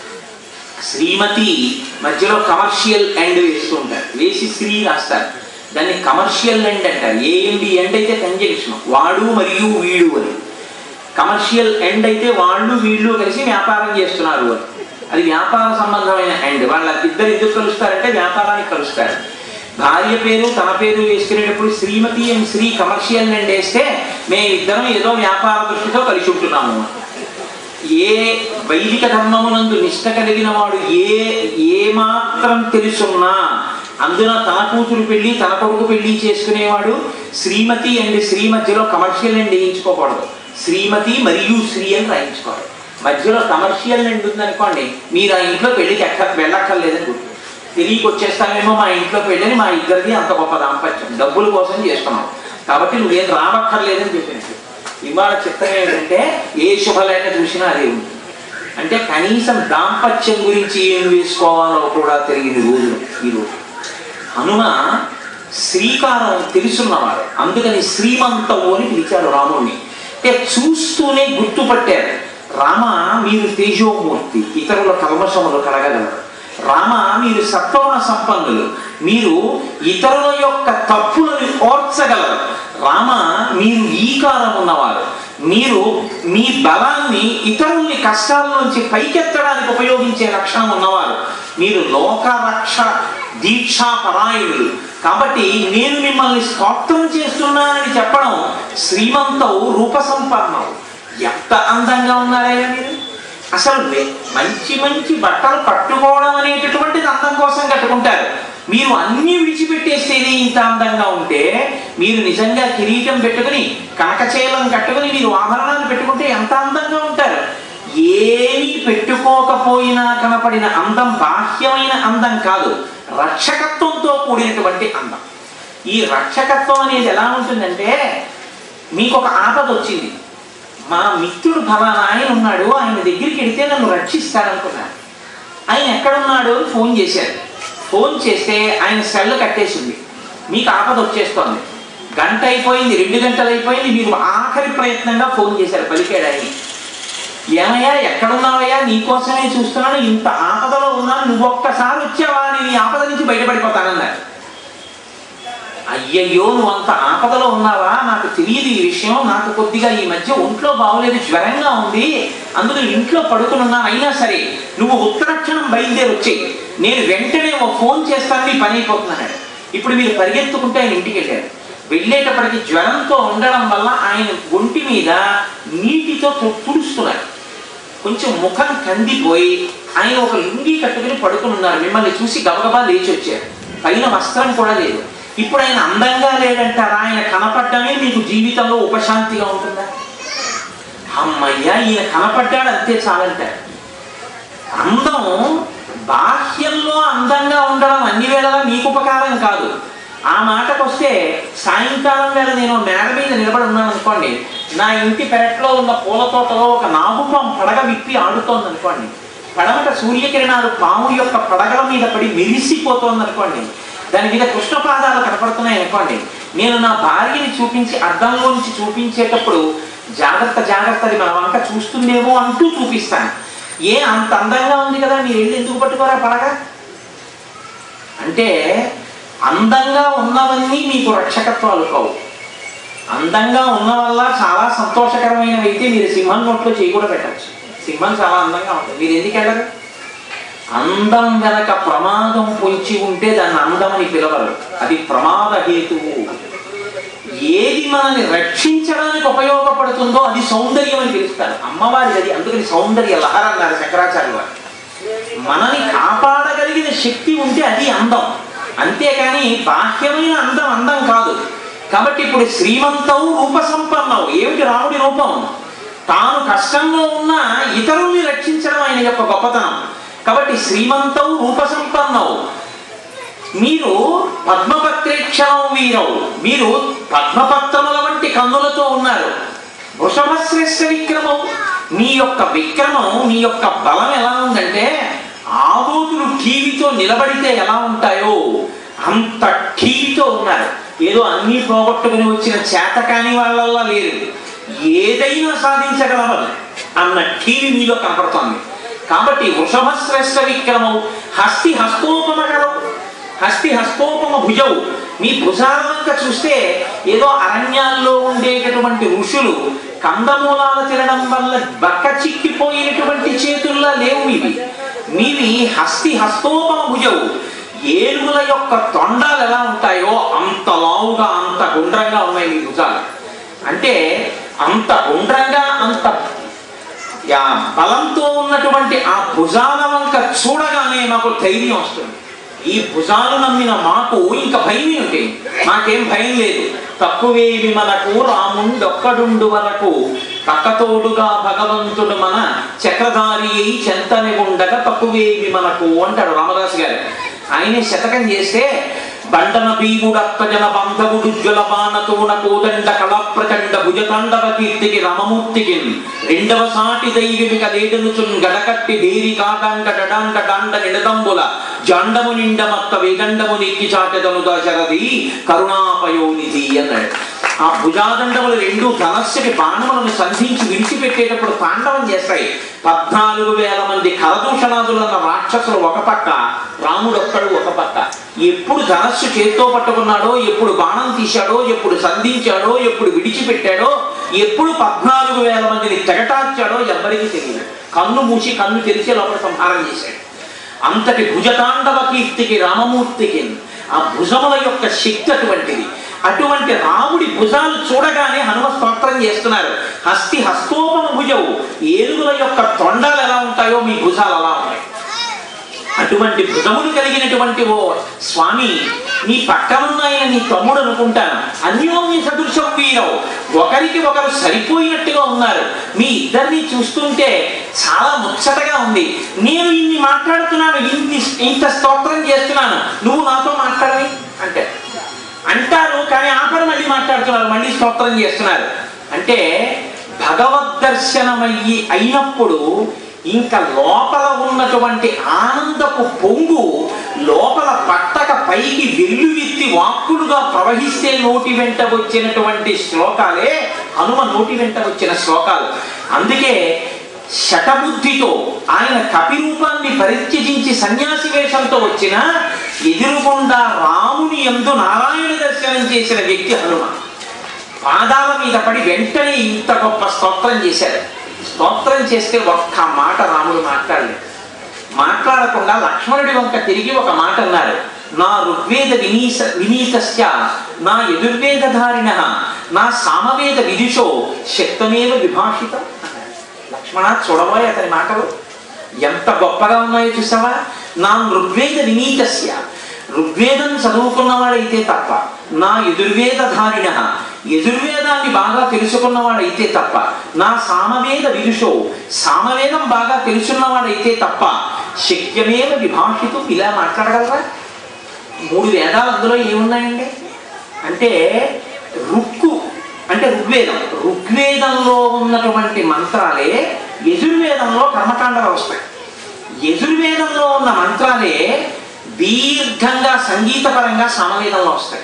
శ్రీమతి మధ్యలో కమర్షియల్ ఎండ్ వేస్తూ ఉంటారు వేసి శ్రీ రాస్తారు దాన్ని కమర్షియల్ ఎండ్ అంటారు ఏ ఎండ్ ఎండ్ అయితే కంజంక్షన్ వాడు మరియు వీడు అని కమర్షియల్ ఎండ్ అయితే వాళ్ళు వీళ్ళు కలిసి వ్యాపారం చేస్తున్నారు అని అది వ్యాపార సంబంధమైన ఎండ్ వాళ్ళ ఇద్దరు ఎందుకు కలుస్తారంటే వ్యాపారానికి కలుస్తారు భార్య పేరు తన పేరు వేసుకునేటప్పుడు Shrimati and Shri commercial end వేస్తే మేమిద్దరం ఏదో వ్యాపార దృష్టితో కలిసి ఉంటున్నాము అని. ఏ వైదిక ధర్మమునందు నిష్ట కలిగిన వాడు ఏ ఏ మాత్రం తెలుసున్నా అందున తన కూతురు పెళ్లి తన కొడుకు పెళ్లి చేసుకునేవాడు శ్రీమతి అండ్ శ్రీ మధ్యలో కమర్షియల్ అండ్ వేయించుకోకూడదు శ్రీమతి మరియు శ్రీ అని రాయించుకోవాలి మధ్యలో కమర్షియల్ నిండి ఉందనుకోండి మీరు ఆ ఇంట్లో పెళ్లికి ఎక్క వెళ్ళక్కర్లేదని గుర్తు తిరిగి వచ్చేస్తామేమో మా ఇంట్లో పెళ్ళని మా ఇద్దరిది అంత గొప్ప దాంపత్యం డబ్బుల కోసం చేసుకున్నాం కాబట్టి నువ్వేం రావక్కర్లేదని చెప్పినట్టు ఇవాళ చిత్తం ఏంటంటే ఏ శుభలేఖ చూసినా అదే ఉంది అంటే కనీసం దాంపత్యం గురించి ఏం వేసుకోవాలో కూడా తెలియని రోజులు ఈ రోజు హనుమ శ్రీకారం తెలుసున్నవాడు అందుకని శ్రీమంతము అని పిలిచాడు రాముణ్ణి అంటే చూస్తూనే గుర్తుపట్టారు రామ మీరు తేజోమూర్తి ఇతరుల కల్మషములు కడగగలరు రామ మీరు సత్వగుణ సంపన్నులు మీరు ఇతరుల యొక్క తప్పులను ఓర్చగలరు రామ మీరు ఈకారం ఉన్నవారు మీరు మీ బలాన్ని ఇతరుల్ని కష్టాల నుంచి పైకెత్తడానికి ఉపయోగించే లక్షణం ఉన్నవారు మీరు లోకరక్ష దీక్షా పరాయణులు కాబట్టి నేను మిమ్మల్ని స్తోత్రం చేస్తున్నానని చెప్పడం శ్రీమంతం రూపసంపన్నం ఎంత అందంగా ఉన్నారయ్యా మీరు అసలు వె- మంచి మంచి బట్టలు కట్టుకోవడం అనేటటువంటిది అందం కోసం కట్టుకుంటారు మీరు అన్ని విడిచిపెట్టేస్తేనే ఇంత అందంగా ఉంటే మీరు నిజంగా కిరీటం పెట్టుకుని కనకచేలం కట్టుకుని మీరు ఆభరణాలు పెట్టుకుంటే ఎంత అందంగా ఉంటారు ఏమీ పెట్టుకోకపోయినా కనపడిన అందం బాహ్యమైన అందం కాదు రక్షకత్వంతో కూడినటువంటి అందం ఈ రక్షకత్వం అనేది ఎలా ఉంటుందంటే మీకు ఒక ఆపద వచ్చింది మా మిత్రుడు ఫలానా ఆయన ఉన్నాడు ఆయన దగ్గరికి వెడితే నన్ను రక్షిస్తాడనుకున్నాను ఆయన ఎక్కడున్నాడు అని ఫోన్ చేశారు ఫోన్ చేస్తే ఆయన సెల్ కట్టేసింది మీకు ఆపద వచ్చేస్తోంది గంట అయిపోయింది రెండు గంటలు అయిపోయింది మీరు ఆఖరి ప్రయత్నంగా ఫోన్ చేశారు పలికాడు ఆయన ఏమయ్యా ఎక్కడున్నావయ్యా నీకోసమే చూస్తున్నాను ఇంత ఆపదలో ఉన్నాను నువ్వు ఒక్కసారి వచ్చావా నేను ఈ ఆపద నుంచి బయటపడిపోతానన్నారు అయ్యయ్యో నువ్వు అంత ఆపదలో ఉన్నావా నాకు తెలియదు ఈ విషయం నాకు కొద్దిగా ఈ మధ్య ఒంట్లో బాగోలేదు జ్వరంగా ఉంది అందులో ఇంట్లో పడుకున్నా అయినా సరే నువ్వు ఉత్తరక్షణం బయలుదేరి వచ్చేయి నేను వెంటనే ఓ ఫోన్ చేస్తాను నీ పని అయిపోతున్నాడు ఇప్పుడు మీరు పరిగెత్తుకుంటే ఆయన ఇంటికి వెళ్ళారు వెళ్ళేటప్పటికి జ్వరంతో ఉండడం వల్ల ఆయన ఒంటి మీద నీటితో తు- తుడుస్తున్నారు కొంచెం ముఖం కందిపోయి ఆయన ఒక లుంగి కట్టుకుని పడుకుని ఉన్నారు మిమ్మల్ని చూసి గబగబా లేచి వచ్చారు పైన వస్త్రం కూడా లేదు ఇప్పుడు ఆయన అందంగా లేడంటారా ఆయన కనపడటమే మీకు జీవితంలో ఉపశాంతిగా ఉంటుందా అమ్మయ్య ఈయన కనపడ్డాడు అంతే చాలంటారు అందం బాహ్యంలో అందంగా ఉండడం అన్ని వేళలా మీకు ఉపకారం కాదు ఆ మాటకు వస్తే సాయంకాలం వేళ నేను మేడ మీద నిలబడి ఉన్నాను అనుకోండి నా ఇంటి పెరట్లో ఉన్న పూల తోటలో ఒక నాగుపం పడగ విప్పి ఆడుతోంది అనుకోండి పడమట సూర్యకిరణాలు పాము యొక్క పడగల మీద పడి మెరిసిపోతోంది అనుకోండి దాని మీద కృష్ణపాదాలు కనపడుతున్నాయి అనుకోండి నేను నా భార్యని చూపించి అద్దంలోంచి చూపించేటప్పుడు జాగ్రత్త జాగ్రత్త అది మన వంక చూస్తుందేమో అంటూ చూపిస్తాను ఏ అంత అందంగా ఉంది కదా మీరు వెళ్ళి ఎందుకు పట్టుకోరా పడగ అంటే అందంగా ఉన్నవన్నీ మీకు రక్షకత్వాలు కావు అందంగా ఉన్న వల్ల చాలా సంతోషకరమైనవి అయితే మీరు సింహం నోట్లో చేయి కూడా పెట్టచ్చు సింహం చాలా అందంగా ఉంటుంది మీరు ఎందుకు వెళ్ళరు అందం వెనక ప్రమాదం పొంచి ఉంటే దాన్ని అందమని పిలవరు అది ప్రమాద హేతువు ఏది మనల్ని రక్షించడానికి ఉపయోగపడుతుందో అది సౌందర్యం అని పిలుస్తారు అమ్మవారి అది అందుకని సౌందర్య లహర అన్నారు శంకరాచార్య వారు మనని కాపాడగలిగిన శక్తి ఉంటే అది అందం అంతేకాని బాహ్యమైన అందం అందం కాదు కాబట్టి ఇప్పుడు శ్రీమంతం రూపసంపన్నం ఏమిటి రాముడి రూపం తాను కష్టంలో ఉన్న ఇతరుల్ని రక్షించడం ఆయన యొక్క గొప్పతనం కాబట్టి శ్రీమంతం రూపసంపన్నం మీరు పద్మపత్రేక్షణం వీరవు మీరు పద్మపత్రముల వంటి కన్నులతో ఉన్నారు వృషభశ్రేష్ఠ విక్రమం మీ యొక్క విక్రమం మీ యొక్క బలం ఎలా ఉందంటే ఆదోతులు టీవీతో నిలబడితే ఎలా ఉంటాయో అంత టీవీతో ఉన్నారు ఏదో అన్నీ పోగొట్టుకుని వచ్చిన చేతకాని వాళ్ళల్లా లేరు ఏదైనా సాధించగలవని అన్న టీవీ మీలో కనపడుతోంది కాబట్టి వృషభశ్రేష్ఠ విక్రమం హస్తి హస్తోపమకరం హస్తి హస్తోపమ భుజవు మీ భుజాల వంక చూస్తే ఏదో అరణ్యాల్లో ఉండేటటువంటి ఋషులు కందమూలాలు తినడం వల్ల బక్క చిక్కిపోయినటువంటి చేతుల్లా లేవు మీవి మీవి హస్తి హస్తోపమ భుజవు ఏనుగుల యొక్క తొండాలు ఎలా ఉంటాయో అంత లావుగా అంత గుండ్రంగా ఉన్నాయి మీ భుజాలు అంటే అంత గుండ్రంగా అంత యా బలంతో ఉన్నటువంటి ఆ భుజాల వంక చూడగానే మాకు ధైర్యం వస్తుంది ఈ భుజాలు నమ్మిన మాకు ఇంకా భయం ఏమిటి మాకేం భయం లేదు తక్కువేవి మనకు రాముండొక్కడుండు వరకు పక్కతోడుగా భగవంతుడు మన చక్రధారి అయి చెంతని ఉండగా తక్కువేవి మనకు అంటాడు రామదాసు గారు ఆయనే శతకం చేస్తే బండన భీముడక్కజన బంధవుడు జ్వలపానతోన కోదండ కళ ప్రచండ భుజతాండవ కీర్తికి రమమూర్తికి రెండవ సాటి దైవిక లేడనుచున్ గడకట్టి బేరి కాదండ డడాండ డాండ నిడదంబుల జాండము నిండ మత్త వేదండము నెక్కి చాటెదను దశరథి కరుణాపయోనిధి అన్నాడు ఆ భుజాదండములు రెండు ధనస్సుకి బాణములను సంధించి విడిచిపెట్టేటప్పుడు తాండవం చేస్తాయి పద్నాలుగు వేల మంది కరదూషణాదులన్న రాక్షసులు ఒక పక్క రాముడు ఒక్కడు ఒక పక్క ఎప్పుడు ధనస్సు చేత్తో పట్టుకున్నాడో ఎప్పుడు బాణం తీశాడో ఎప్పుడు సంధించాడో ఎప్పుడు విడిచిపెట్టాడో ఎప్పుడు పద్నాలుగు వేల మందిని తెగటార్చాడో ఎవ్వరికీ తెలియదు కన్ను మూసి కన్ను తెరిచే లోపల సంహారం చేశాడు అంతటి భుజతాండవ కీర్తికి రామమూర్తికి ఆ భుజముల యొక్క శక్తి అటువంటిది అటువంటి రాముడి భుజాలు చూడగానే హనుమ స్తోత్రం చేస్తున్నారు హస్తి హస్తోపమ భుజవు ఏనుగుల యొక్క తొండాలు ఎలా ఉంటాయో మీ భుజాలు అలా ఉన్నాయి అటువంటి భుజములు కలిగినటువంటి ఓ స్వామి నీ పక్కనున్న ఆయన నీ తమ్ముడు అనుకుంటాను అన్యోన్య సదృశం వీరం ఒకరికి ఒకరు సరిపోయినట్టుగా ఉన్నారు మీ ఇద్దరిని చూస్తుంటే చాలా ముచ్చటగా ఉంది నేను ఇన్ని మాట్లాడుతున్నాను ఇన్ని ఇంత స్తోత్రం చేస్తున్నాను నువ్వు నాతో మాట్లాడవి అంటే అంటారు కానీ ఆపరు మళ్ళీ మాట్లాడుతున్నారు మళ్ళీ స్తోత్రం చేస్తున్నారు అంటే భగవద్ దర్శనమయ్యి అయినప్పుడు ఇంకా లోపల ఉన్నటువంటి ఆనందపు పొంగు లోపల పట్టక పైకి వెల్లువెత్తి వాక్కులుగా ప్రవహిస్తే నోటి వెంట వచ్చినటువంటి శ్లోకాలే హనుమ నోటి వెంట వచ్చిన శ్లోకాలు అందుకే శటబుద్ధితో ఆయన కపిరూపాన్ని పరిత్యజించి సన్యాసి వేషంతో వచ్చిన ఎదురుగుండా రాముని ఎందు నారాయణ దర్శనం చేసిన వ్యక్తి హనుమ పాదాల మీద పడి వెంటనే ఇంత గొప్ప స్తోత్రం చేశారు స్తోత్రం చేస్తే ఒక్క మాట రాముడు మాట్లాడలేదు మాట్లాడకుండా లక్ష్మణుడి వంక తిరిగి ఒక మాట అన్నారు నా ఋగ్వేద వినీస వినీతస్య నా యజుర్వేదధారిణ నా సామవేద విదుషో శక్తమేవ విభాషితం అన్నారు. లక్ష్మణ చూడబోయే అతని మాటలు ఎంత గొప్పగా ఉన్నాయో చూసావా నా ఋగ్వేద వినీతస్య ఋగ్వేదం చదువుకున్నవాడైతే తప్ప నా యజుర్వేదధారిణ యజుర్వేదాన్ని బాగా తెలుసుకున్నవాడైతే తప్ప నా సామవేద విదుషో సామవేదం బాగా తెలుసున్నవాడైతే తప్ప శక్యమేవ విభాషితం ఇలా మాట్లాడగలరా మూడు వేదాలు అందులో ఏమున్నాయండి అంటే రుక్కు అంటే ఋగ్వేదం ఋగ్వేదంలో ఉన్నటువంటి మంత్రాలే యజుర్వేదంలో కర్మకాండలు వస్తాయి యజుర్వేదంలో ఉన్న మంత్రాలే దీర్ఘంగా సంగీతపరంగా సామవేదంలో వస్తాయి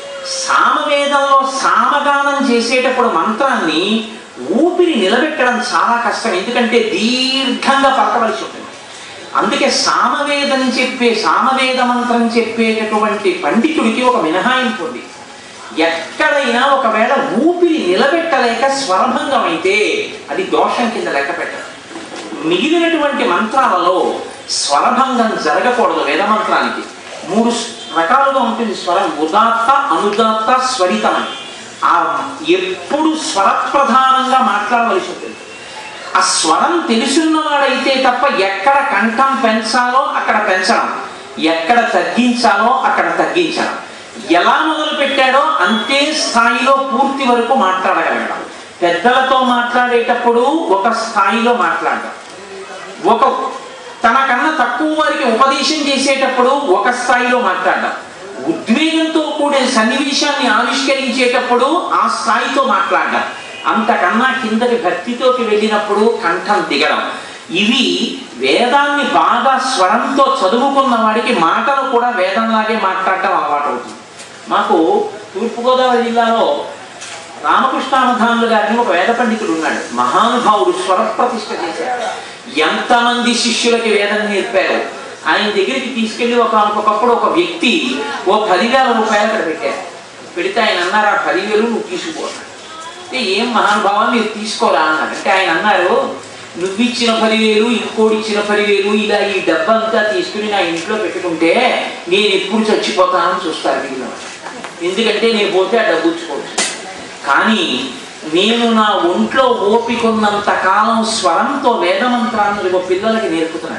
సామవేదంలో సామగానం చేసేటప్పుడు మంత్రాన్ని ఊపిరి నిలబెట్టడం చాలా కష్టం ఎందుకంటే దీర్ఘంగా పలకవలసి ఉంటుంది అందుకే సామవేదం చెప్పే సామవేద మంత్రం చెప్పేటటువంటి పండితుడికి ఒక మినహాయింపు ఉంది ఎక్కడైనా ఒకవేళ ఊపిరి నిలబెట్టలేక స్వరభంగం అయితే అది దోషం కింద లెక్క పెట్టడం మిగిలినటువంటి మంత్రాలలో స్వరభంగం జరగకూడదు వేద మంత్రానికి మూడు రకాలుగా ఉంటుంది స్వరం ఉదాత్త అనుదాత్త స్వరితం అని ఆ ఎప్పుడు స్వరప్రధానంగా మాట్లాడవలసి ఉంటుంది ఆ స్వరం తెలుసున్నవాడైతే తప్ప ఎక్కడ కంఠం పెంచాలో అక్కడ పెంచడం ఎక్కడ తగ్గించాలో అక్కడ తగ్గించడం ఎలా మొదలు పెట్టాడో అంతే స్థాయిలో పూర్తి వరకు మాట్లాడగలగడం పెద్దలతో మాట్లాడేటప్పుడు ఒక స్థాయిలో మాట్లాడడం ఒక తనకన్నా తక్కువ వారికి ఉపదేశం చేసేటప్పుడు ఒక స్థాయిలో మాట్లాడడం ఉద్వేగంతో కూడిన సన్నివేశాన్ని ఆవిష్కరించేటప్పుడు ఆ స్థాయితో మాట్లాడడం అంతకన్నా కిందకి భక్తితోకి వెళ్ళినప్పుడు కంఠం దిగడం ఇవి వేదాన్ని బాగా స్వరంతో చదువుకున్న వాడికి మాటలు కూడా వేదంలాగే మాట్లాడటం అలవాటు అవుతుంది మాకు తూర్పుగోదావరి జిల్లాలో రామకృష్ణామధానులు గారిని ఒక వేద పండితుడు ఉన్నాడు మహానుభావుడు స్వర ప్రతిష్ఠ చేశాడు ఎంతమంది శిష్యులకి వేదం నేర్పారు ఆయన దగ్గరికి తీసుకెళ్లి ఒక ఒకప్పుడు ఒక వ్యక్తి ఓ పదివేల రూపాయలు అక్కడ పెట్టారు పెడితే ఆయన అన్నారు ఆ పదివేలు నువ్వు తీసుకో అన్నాడు. అంటే ఏం మహానుభావాన్ని మీరు తీసుకోరా అన్నారు అంటే ఆయన అన్నారు నువ్వు ఇచ్చిన పదివేలు ఇంకోటి ఇచ్చిన పదివేలు ఇలా ఈ డబ్బంతా తీసుకుని నా ఇంట్లో పెట్టుకుంటే నేను ఎప్పుడు చచ్చిపోతానని చూస్తారు మిగిలిన వాళ్ళు. ఎందుకంటే నేను పోతే ఆ డబ్బు ఉంచుకోవచ్చు కానీ నేను నా ఒంట్లో ఓపికొన్నంత కాలం స్వరంతో వేదమంత్రాన్ని ఇదిగో పిల్లలకి నేర్పుతున్నాను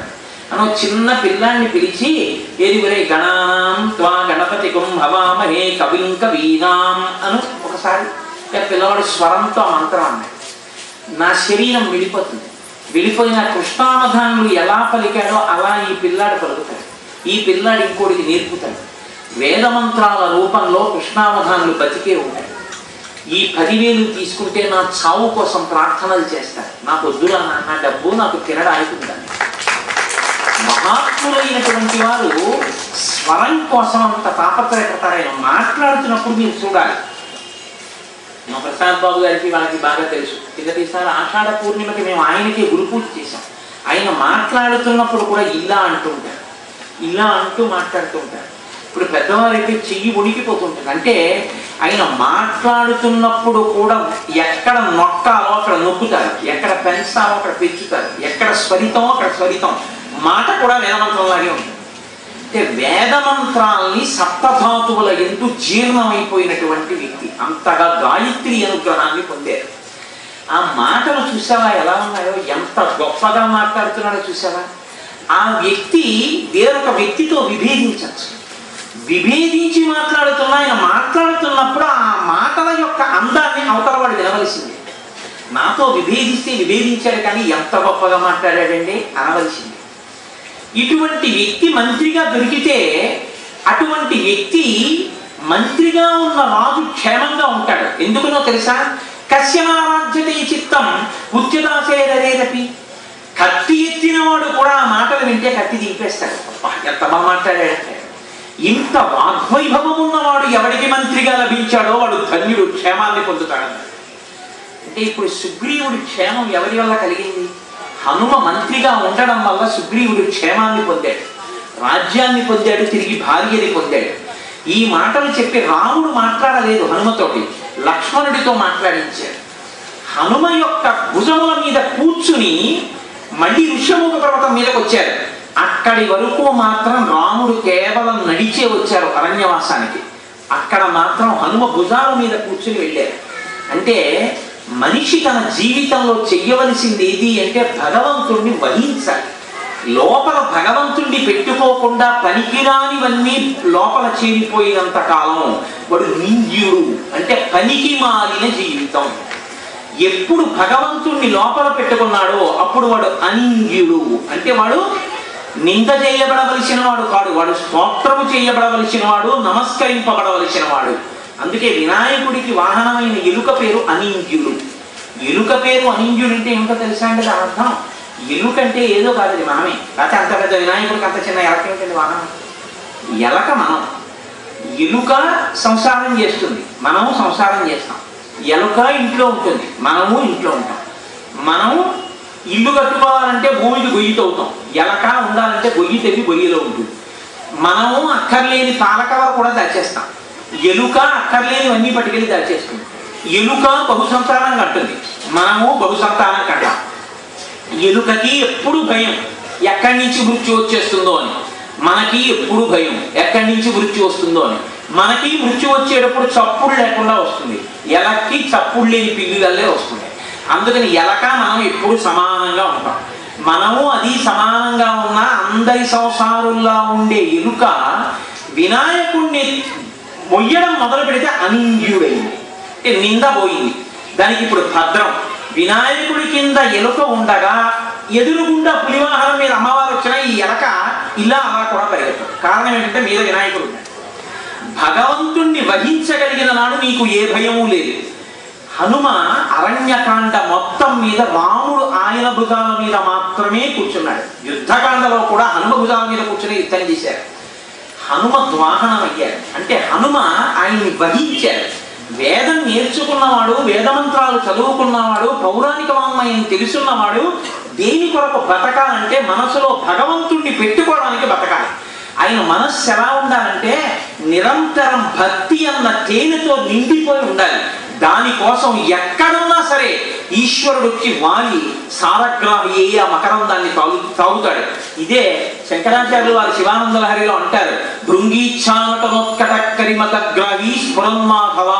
అని ఒక చిన్న పిల్లాన్ని పిలిచి ఎదిగురే గణానాం త్వా గణపతి కుంభవామహే కవిం కవీనాం అను ఒకసారి ఆ పిల్లవాడు స్వరంతో ఆ మంత్రం అన్నాడు నా శరీరం విడిపోతుంది విడిపోయిన కృష్ణావధానులు ఎలా పలికాడో అలా ఈ పిల్లాడు పలుకుతాడు ఈ పిల్లాడు ఇంకోటికి నేర్పుతాడు వేదమంత్రాల రూపంలో కృష్ణావధానులు బతికే ఉంటాయి ఈ పదివేలు తీసుకుంటే నా చావు కోసం ప్రార్థనలు చేస్తారు నాకు వద్దురా నాన్న డబ్బు నాకు తినడానికి ఉండాలి మహాత్ములైనటువంటి వారు స్వరం కోసం అంత తాపత్రయపడతారు ఆయన మాట్లాడుతున్నప్పుడు మీరు చూడాలి మా ప్రసాద్ బాబు గారికి వాళ్ళకి బాగా తెలుసు కిందటిసారి ఆషాఢ పూర్ణిమకి మేము ఆయనకి గురు పూజ చేశాం ఆయన మాట్లాడుతున్నప్పుడు కూడా ఇలా అంటుంటారు ఇలా అంటూ మాట్లాడుతూ ఉంటారు ఇప్పుడు పెద్దవారైతే చెయ్యి ఉడికిపోతుంటుంది అంటే ఆయన మాట్లాడుతున్నప్పుడు కూడా ఎక్కడ నొక్కాలో అక్కడ నొక్కుతారు ఎక్కడ పెంచాలో అక్కడ పెంచుతారు ఎక్కడ స్వరితం అక్కడ స్వరితం మాట కూడా వేదమంత్రంలాగే ఉంటుంది అంటే వేదమంత్రాల్ని సప్తధాతువుల ఎందు జీర్ణమైపోయినటువంటి వ్యక్తి అంతగా గాయత్రి అనుగ్రహాన్ని పొందారు ఆ మాటలు చూసావా ఎలా ఉన్నాయో ఎంత గొప్పగా మాట్లాడుతున్నాడో చూసావా ఆ వ్యక్తి వేరొక వ్యక్తితో విభేదించవచ్చు విభేదించి మాట్లాడుతున్న ఆయన మాట్లాడుతున్నప్పుడు ఆ మాటల యొక్క అందాన్ని అవతల వాడు వినవలసింది నాతో విభేదిస్తే విభేదించాడు కానీ ఎంత గొప్పగా మాట్లాడాడండి అనవలసింది ఇటువంటి వ్యక్తి మంత్రిగా దొరికితే అటువంటి వ్యక్తి మంత్రిగా ఉన్న రాజు క్షేమంగా ఉంటాడు ఎందుకునో తెలుసా కశ్యమారాధ్యతే చిత్తం ఉద్యదాసేదరేదపి కత్తి ఎత్తిన వాడు కూడా ఆ మాటలు వింటే కత్తి దింపేస్తాడు అబ్బా, ఎంత బాగా మాట్లాడాడంటే ఇంత వాగ్వైభవం ఉన్నవాడు ఎవడికి మంత్రిగా లభించాడో వాడు ధన్యుడు క్షేమాన్ని పొందుతాడన్నాడు అంటే ఇప్పుడు సుగ్రీవుడి క్షేమం ఎవరి వల్ల కలిగింది హనుమ మంత్రిగా ఉండడం వల్ల సుగ్రీవుడు క్షేమాన్ని పొందాడు రాజ్యాన్ని పొందాడు తిరిగి భార్యని పొందాడు ఈ మాటలు చెప్పి రాముడు మాట్లాడలేదు హనుమతోటి లక్ష్మణుడితో మాట్లాడించాడు హనుమ యొక్క భుజముల మీద కూర్చుని మళ్ళీ ఋష్యముఖ పర్వతం మీదకి వచ్చారు అక్కడి వరకు మాత్రం రాముడు కేవలం నడిచే వచ్చారు అరణ్యవాసానికి అక్కడ మాత్రం హనుమ భుజాల మీద కూర్చుని వెళ్ళారు అంటే మనిషి తన జీవితంలో చెయ్యవలసింది ఏది అంటే భగవంతుణ్ణి వహించాలి లోపల భగవంతుణ్ణి పెట్టుకోకుండా పనికిరానివన్నీ లోపల చేరిపోయినంత కాలం వాడు నింద్యుడు అంటే పనికి మాలిన జీవితం ఎప్పుడు భగవంతుణ్ణి లోపల పెట్టుకున్నాడో అప్పుడు వాడు అనింద్యుడు అంటే వాడు నింద చేయబడవలసిన వాడు కాడు వాడు స్తోత్రము చేయబడవలసిన వాడు నమస్కరింపబడవలసిన వాడు అందుకే వినాయకుడికి వాహనమైన ఎలుక పేరు అనింద్యుడు ఎలుక పేరు అనింద్యుడు అంటే ఏమిటో తెలుసా అంటే దాని అర్థం ఎలుక అంటే ఏదో కాదు అది మనమే లేకపోతే అంత పెద్ద వినాయకుడికి అంత చిన్న ఎలక ఏమిటండి వాహనం ఎలక మనం ఎలుక సంసారం చేస్తుంది మనము సంసారం చేస్తాం ఎలుక ఇంట్లో ఉంటుంది మనము ఇంట్లో ఉంటాం మనము ఇల్లు కట్టుకోవాలంటే భూమికి గొయ్యి తవ్వుతాం ఎలక ఉండాలంటే గొయ్యి తెగి గొయ్యిలో ఉంటుంది మనము అక్కర్లేని తాలకవర కూడా దాచేస్తాం ఎలుక అక్కర్లేనివన్నీ పట్టుకెళ్ళి దాచేస్తుంది ఎలుక బహుసంతానం కట్టుంది మనము బహుసంతానం కట్టాం ఎలుకకి ఎప్పుడు భయం ఎక్కడి నుంచి మృత్యు వచ్చేస్తుందో అని మనకి ఎప్పుడు భయం ఎక్కడి నుంచి మృత్యు వస్తుందో అని మనకి మృత్యు వచ్చేటప్పుడు చప్పుడు లేకుండా వస్తుంది ఎలక్కి చప్పుడు లేని పిల్లిగల్లే వస్తుంది అందుకని ఎలక మనం ఎప్పుడు సమానంగా ఉంటాం మనము అది సమానంగా ఉన్న అందరి సంసారుల్లా ఉండే ఎలుక వినాయకుణ్ణి మొయ్యడం మొదలు పెడితే అనింద్యుడైంది అంటే నింద పోయింది దానికి ఇప్పుడు భద్రం వినాయకుడి కింద ఎలుక ఉండగా ఎదురుగుండా పులివాహనం మీద అమ్మవారు వచ్చిన ఈ ఎలక ఇలా అలా కూడా పరిగెత్తదు కారణం ఏంటంటే మీద వినాయకుడు ఉన్నాడు భగవంతుణ్ణి వహించగలిగిన నాడు నీకు ఏ భయము లేదు హనుమ అరణ్యకాండ మొత్తం మీద రాముడు ఆయన భుజాల మీద మాత్రమే కూర్చున్నాడు యుద్ధకాండలో కూడా హనుమ భుజాల మీద కూర్చుని యుద్ధం చేశారు హనుమ ద్వాహనం అయ్యారు అంటే హనుమ ఆయన్ని వహించారు వేదం నేర్చుకున్నవాడు వేదమంత్రాలు చదువుకున్నవాడు పౌరాణిక వాంగ్మయం తెలుసున్నవాడు దేని కొరకు బతకాలంటే మనసులో భగవంతుణ్ణి పెట్టుకోవడానికి బతకాలి ఆయన మనస్సు ఎలా ఉండాలంటే నిరంతరం భక్తి అన్న తేనెతో నిండిపోయి ఉండాలి దానికోసం ఎక్కడున్నా సరే ఈశ్వరుడు వచ్చి వాలి సారగ్రాహి ఏ ఆ మకరందాన్ని తాగు తాగుతాడు ఇదే శంకరాచార్యులు వారి శివానంద లహరిలో అంటారు భృంగీచ్ఛానటనోత్కట కరిమత గ్రాహి స్ఫురన్మాధవ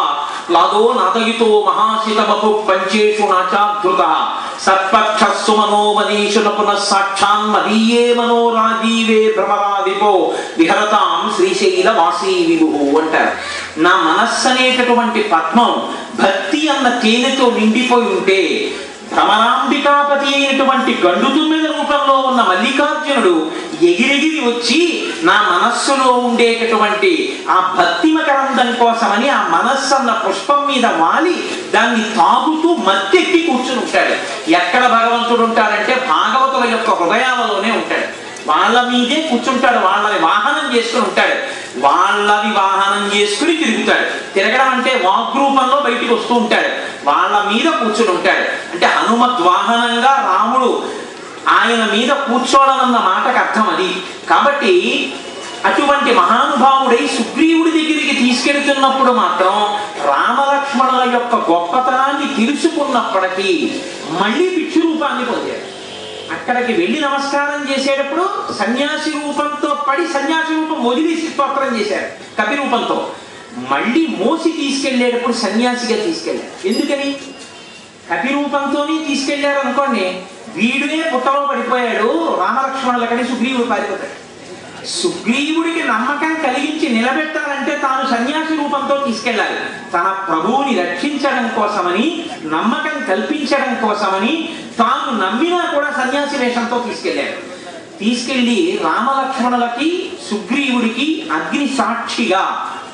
లాదో నాదయుతో మహాశితమపు పంచేషు నాచాధృత సత్పక్షస్సు మనోమనీషున పునః సాక్షాన్ మదీయే మనోరాజీవే భ్రమరాదిపో విహరతాం శ్రీశైల వాసీ విభు అంటారు నా మనస్సు అనేటటువంటి పద్మం భక్తి అన్న తేనెతో నిండిపోయి ఉంటే భ్రమరాంబికాపతి అయినటువంటి గండుతుమ్మిద రూపంలో ఉన్న మల్లికార్జునుడు ఎగిరెగిరి వచ్చి నా మనస్సులో ఉండేటటువంటి ఆ భక్తి మకరందం కోసమని ఆ మనస్సు అన్న పుష్పం మీద వాలి దాన్ని తాగుతూ మత్తెక్కి కూర్చుని ఉంటాడు ఎక్కడ భగవంతుడు ఉంటాడంటే భాగవతుల యొక్క హృదయాలలోనే ఉంటాడు వాళ్ళ మీదే కూర్చుంటాడు వాళ్ళని వాహనం చేసుకుని ఉంటాడు వాళ్ళని వాహనం చేసుకుని తిరుగుతాడు తిరగడం అంటే వాగ్రూపంలో బయటికి వస్తూ ఉంటాడు వాళ్ళ మీద కూర్చుని ఉంటాడు అంటే హనుమద్ వాహనంగా రాముడు ఆయన మీద కూర్చోవడం అన్న మాటకు అర్థం అది కాబట్టి అటువంటి మహానుభావుడై సుగ్రీవుడి దగ్గరికి తీసుకెళ్తున్నప్పుడు మాత్రం రామలక్ష్మణుల యొక్క గొప్పతనాన్ని తెలుసుకున్నప్పటికీ మళ్ళీ పిచ్చి రూపాన్ని పొందాడు అక్కడికి వెళ్ళి నమస్కారం చేసేటప్పుడు సన్యాసి రూపంతో పడి సన్యాసి రూపం వదిలేసి స్తోత్రం చేశారు కపి రూపంతో మళ్ళీ మోసి తీసుకెళ్లేటప్పుడు సన్యాసిగా తీసుకెళ్ళారు ఎందుకని కపి రూపంతోనే తీసుకెళ్లారు అనుకోండి వీడునే పుట్టలో పడిపోయాడు రామలక్ష్మణులకని సుగ్రీవుడు పారిపోతాడు సుగ్రీవుడికి నమ్మకం కలిగించి నిలబెట్టాలంటే తాను సన్యాసి రూపంతో తీసుకెళ్ళాలి తన ప్రభువుని రక్షించడం కోసమని నమ్మకం కల్పించడం కోసమని తాను నమ్మినా కూడా సన్యాసి వేషంతో తీసుకెళ్ళాడు తీసుకెళ్లి రామలక్ష్మణులకి సుగ్రీవుడికి అగ్ని సాక్షిగా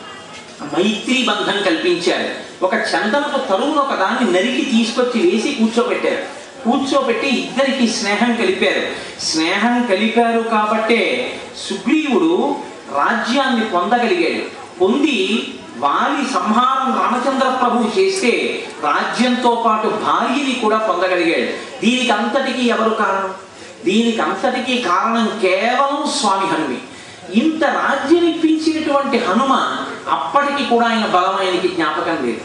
మైత్రి బంధం కల్పించారు ఒక చందనపు తరువును ఒక దాన్ని నరికి తీసుకొచ్చి వేసి కూర్చోబెట్టారు కూర్చోబెట్టి ఇద్దరికి స్నేహం కలిపారు స్నేహం కలిపారు కాబట్టే సుగ్రీవుడు రాజ్యాన్ని పొందగలిగాడు పొంది వాలి సంహారం రామచంద్ర ప్రభు చేస్తే రాజ్యంతో పాటు భార్యని కూడా పొందగలిగాడు దీనికి అంతటికీ ఎవరు కారణం దీనికి అంతటికీ కారణం కేవలం స్వామి హనుమి ఇంత రాజ్యం ఇప్పించినటువంటి హనుమ అప్పటికి కూడా ఆయన బలం ఆయనకి జ్ఞాపకం లేదు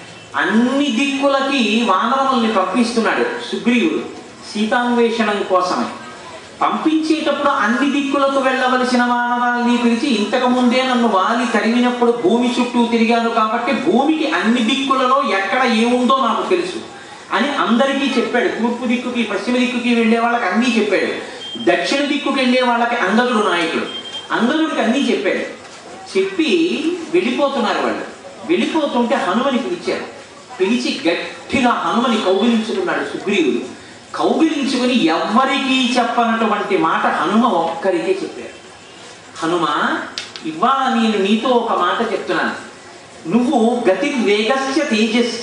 అన్ని దిక్కులకి వానరముల్ని పంపిస్తున్నాడు సుగ్రీవుడు సీతాన్వేషణం కోసమే పంపించేటప్పుడు అన్ని దిక్కులకు వెళ్ళవలసిన వానరాల్ని పిలిచి ఇంతకు ముందే నన్ను వాలి తరిమినప్పుడు భూమి చుట్టూ తిరిగాను కాబట్టి భూమికి అన్ని దిక్కులలో ఎక్కడ ఏముందో నాకు తెలుసు అని అందరికీ చెప్పాడు తూర్పు దిక్కుకి పశ్చిమ దిక్కుకి వెళ్ళే వాళ్ళకి అన్నీ చెప్పాడు దక్షిణ దిక్కుకి వెళ్ళే వాళ్ళకి అంగదుడు నాయకుడు అంగదుడికి అన్నీ చెప్పాడు చెప్పి వెళ్ళిపోతున్నారు వాళ్ళు వెళ్ళిపోతుంటే హనుమని పిలిచారు పిలిచి గట్టిగా హనుమని కౌగిలించుకున్నాడు సుగ్రీవుడు కౌగిలించుకుని ఎవ్వరికీ చెప్పనటువంటి మాట హనుమ ఒక్కరికే చెప్పారు హనుమ ఇవాళ నేను నీతో ఒక మాట చెప్తున్నాను నువ్వు గతి వేగస్య తేజస్య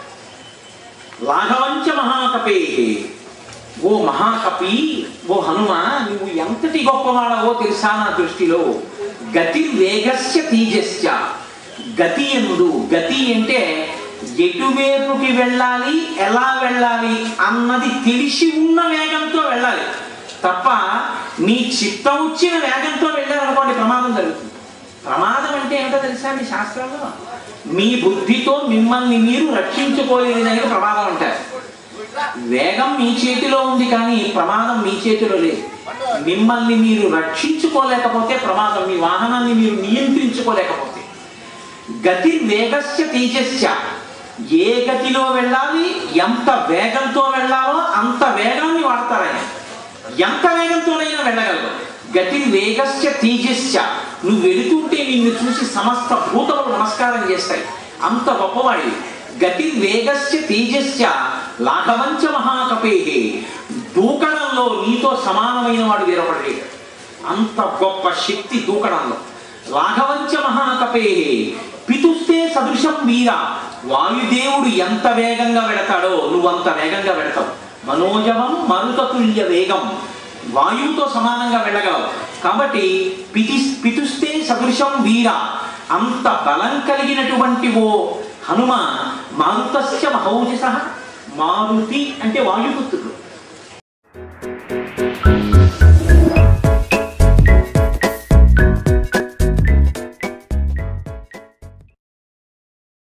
లాఘవంచ మహాకపే ఓ మహాకపి ఓ హనుమ నువ్వు ఎంతటి గొప్పవాడవో తెలుసా నా దృష్టిలో గతి వేగస్య తేజస్య గతి ఎందు గతి అంటే ఎటువైపుకి వెళ్ళాలి ఎలా వెళ్ళాలి అన్నది తెలిసి ఉన్న వేగంతో వెళ్ళాలి తప్ప నీ చిత్తం వచ్చిన వేగంతో వెళ్ళారనుకోండి ప్రమాదం జరుగుతుంది ప్రమాదం అంటే ఏంటో తెలుసా మీ శాస్త్రంలో మీ బుద్ధితో మిమ్మల్ని మీరు రక్షించుకోలేని దగ్గర ప్రమాదం అంటారు వేగం మీ చేతిలో ఉంది కానీ ప్రమాదం మీ చేతిలో లేదు మిమ్మల్ని మీరు రక్షించుకోలేకపోతే ప్రమాదం మీ వాహనాన్ని మీరు నియంత్రించుకోలేకపోతే గతి వేగస్య తేజస్య ఏ గతిలో వెళ్ళాలి ఎంత వేగంతో వెళ్ళాలో అంత వేగాన్ని వాడతారు ఆయన ఎంత వేగంతోనైనా వెళ్ళగలరు గతి వేగస్య తేజస్య నువ్వు వెళుతుంటే నిన్ను చూసి సమస్త భూతములు నమస్కారం చేస్తాయి అంత గొప్పవాడి గతి వేగస్య తేజస్య లాఘవంచ మహాకపే దూకడంలో నీతో సమానమైన వాడు వీరపడలేడు అంత గొప్ప శక్తి దూకడంలో లాఘవంచ మహాకపే పితుస్తే సదృశం వీర వాయుదేవుడు ఎంత వేగంగా వెడతాడో నువ్వు అంత వేగంగా వెడతావు మనోజవం మరుతతుల్య వేగం వాయువుతో సమానంగా వెళ్ళగలవు కాబట్టి పితి పితుస్తే సదృశం వీర అంత బలం కలిగినటువంటి ఓ హనుమ మారుతస్య మహౌజస మారుతి అంటే వాయుపుత్రుడు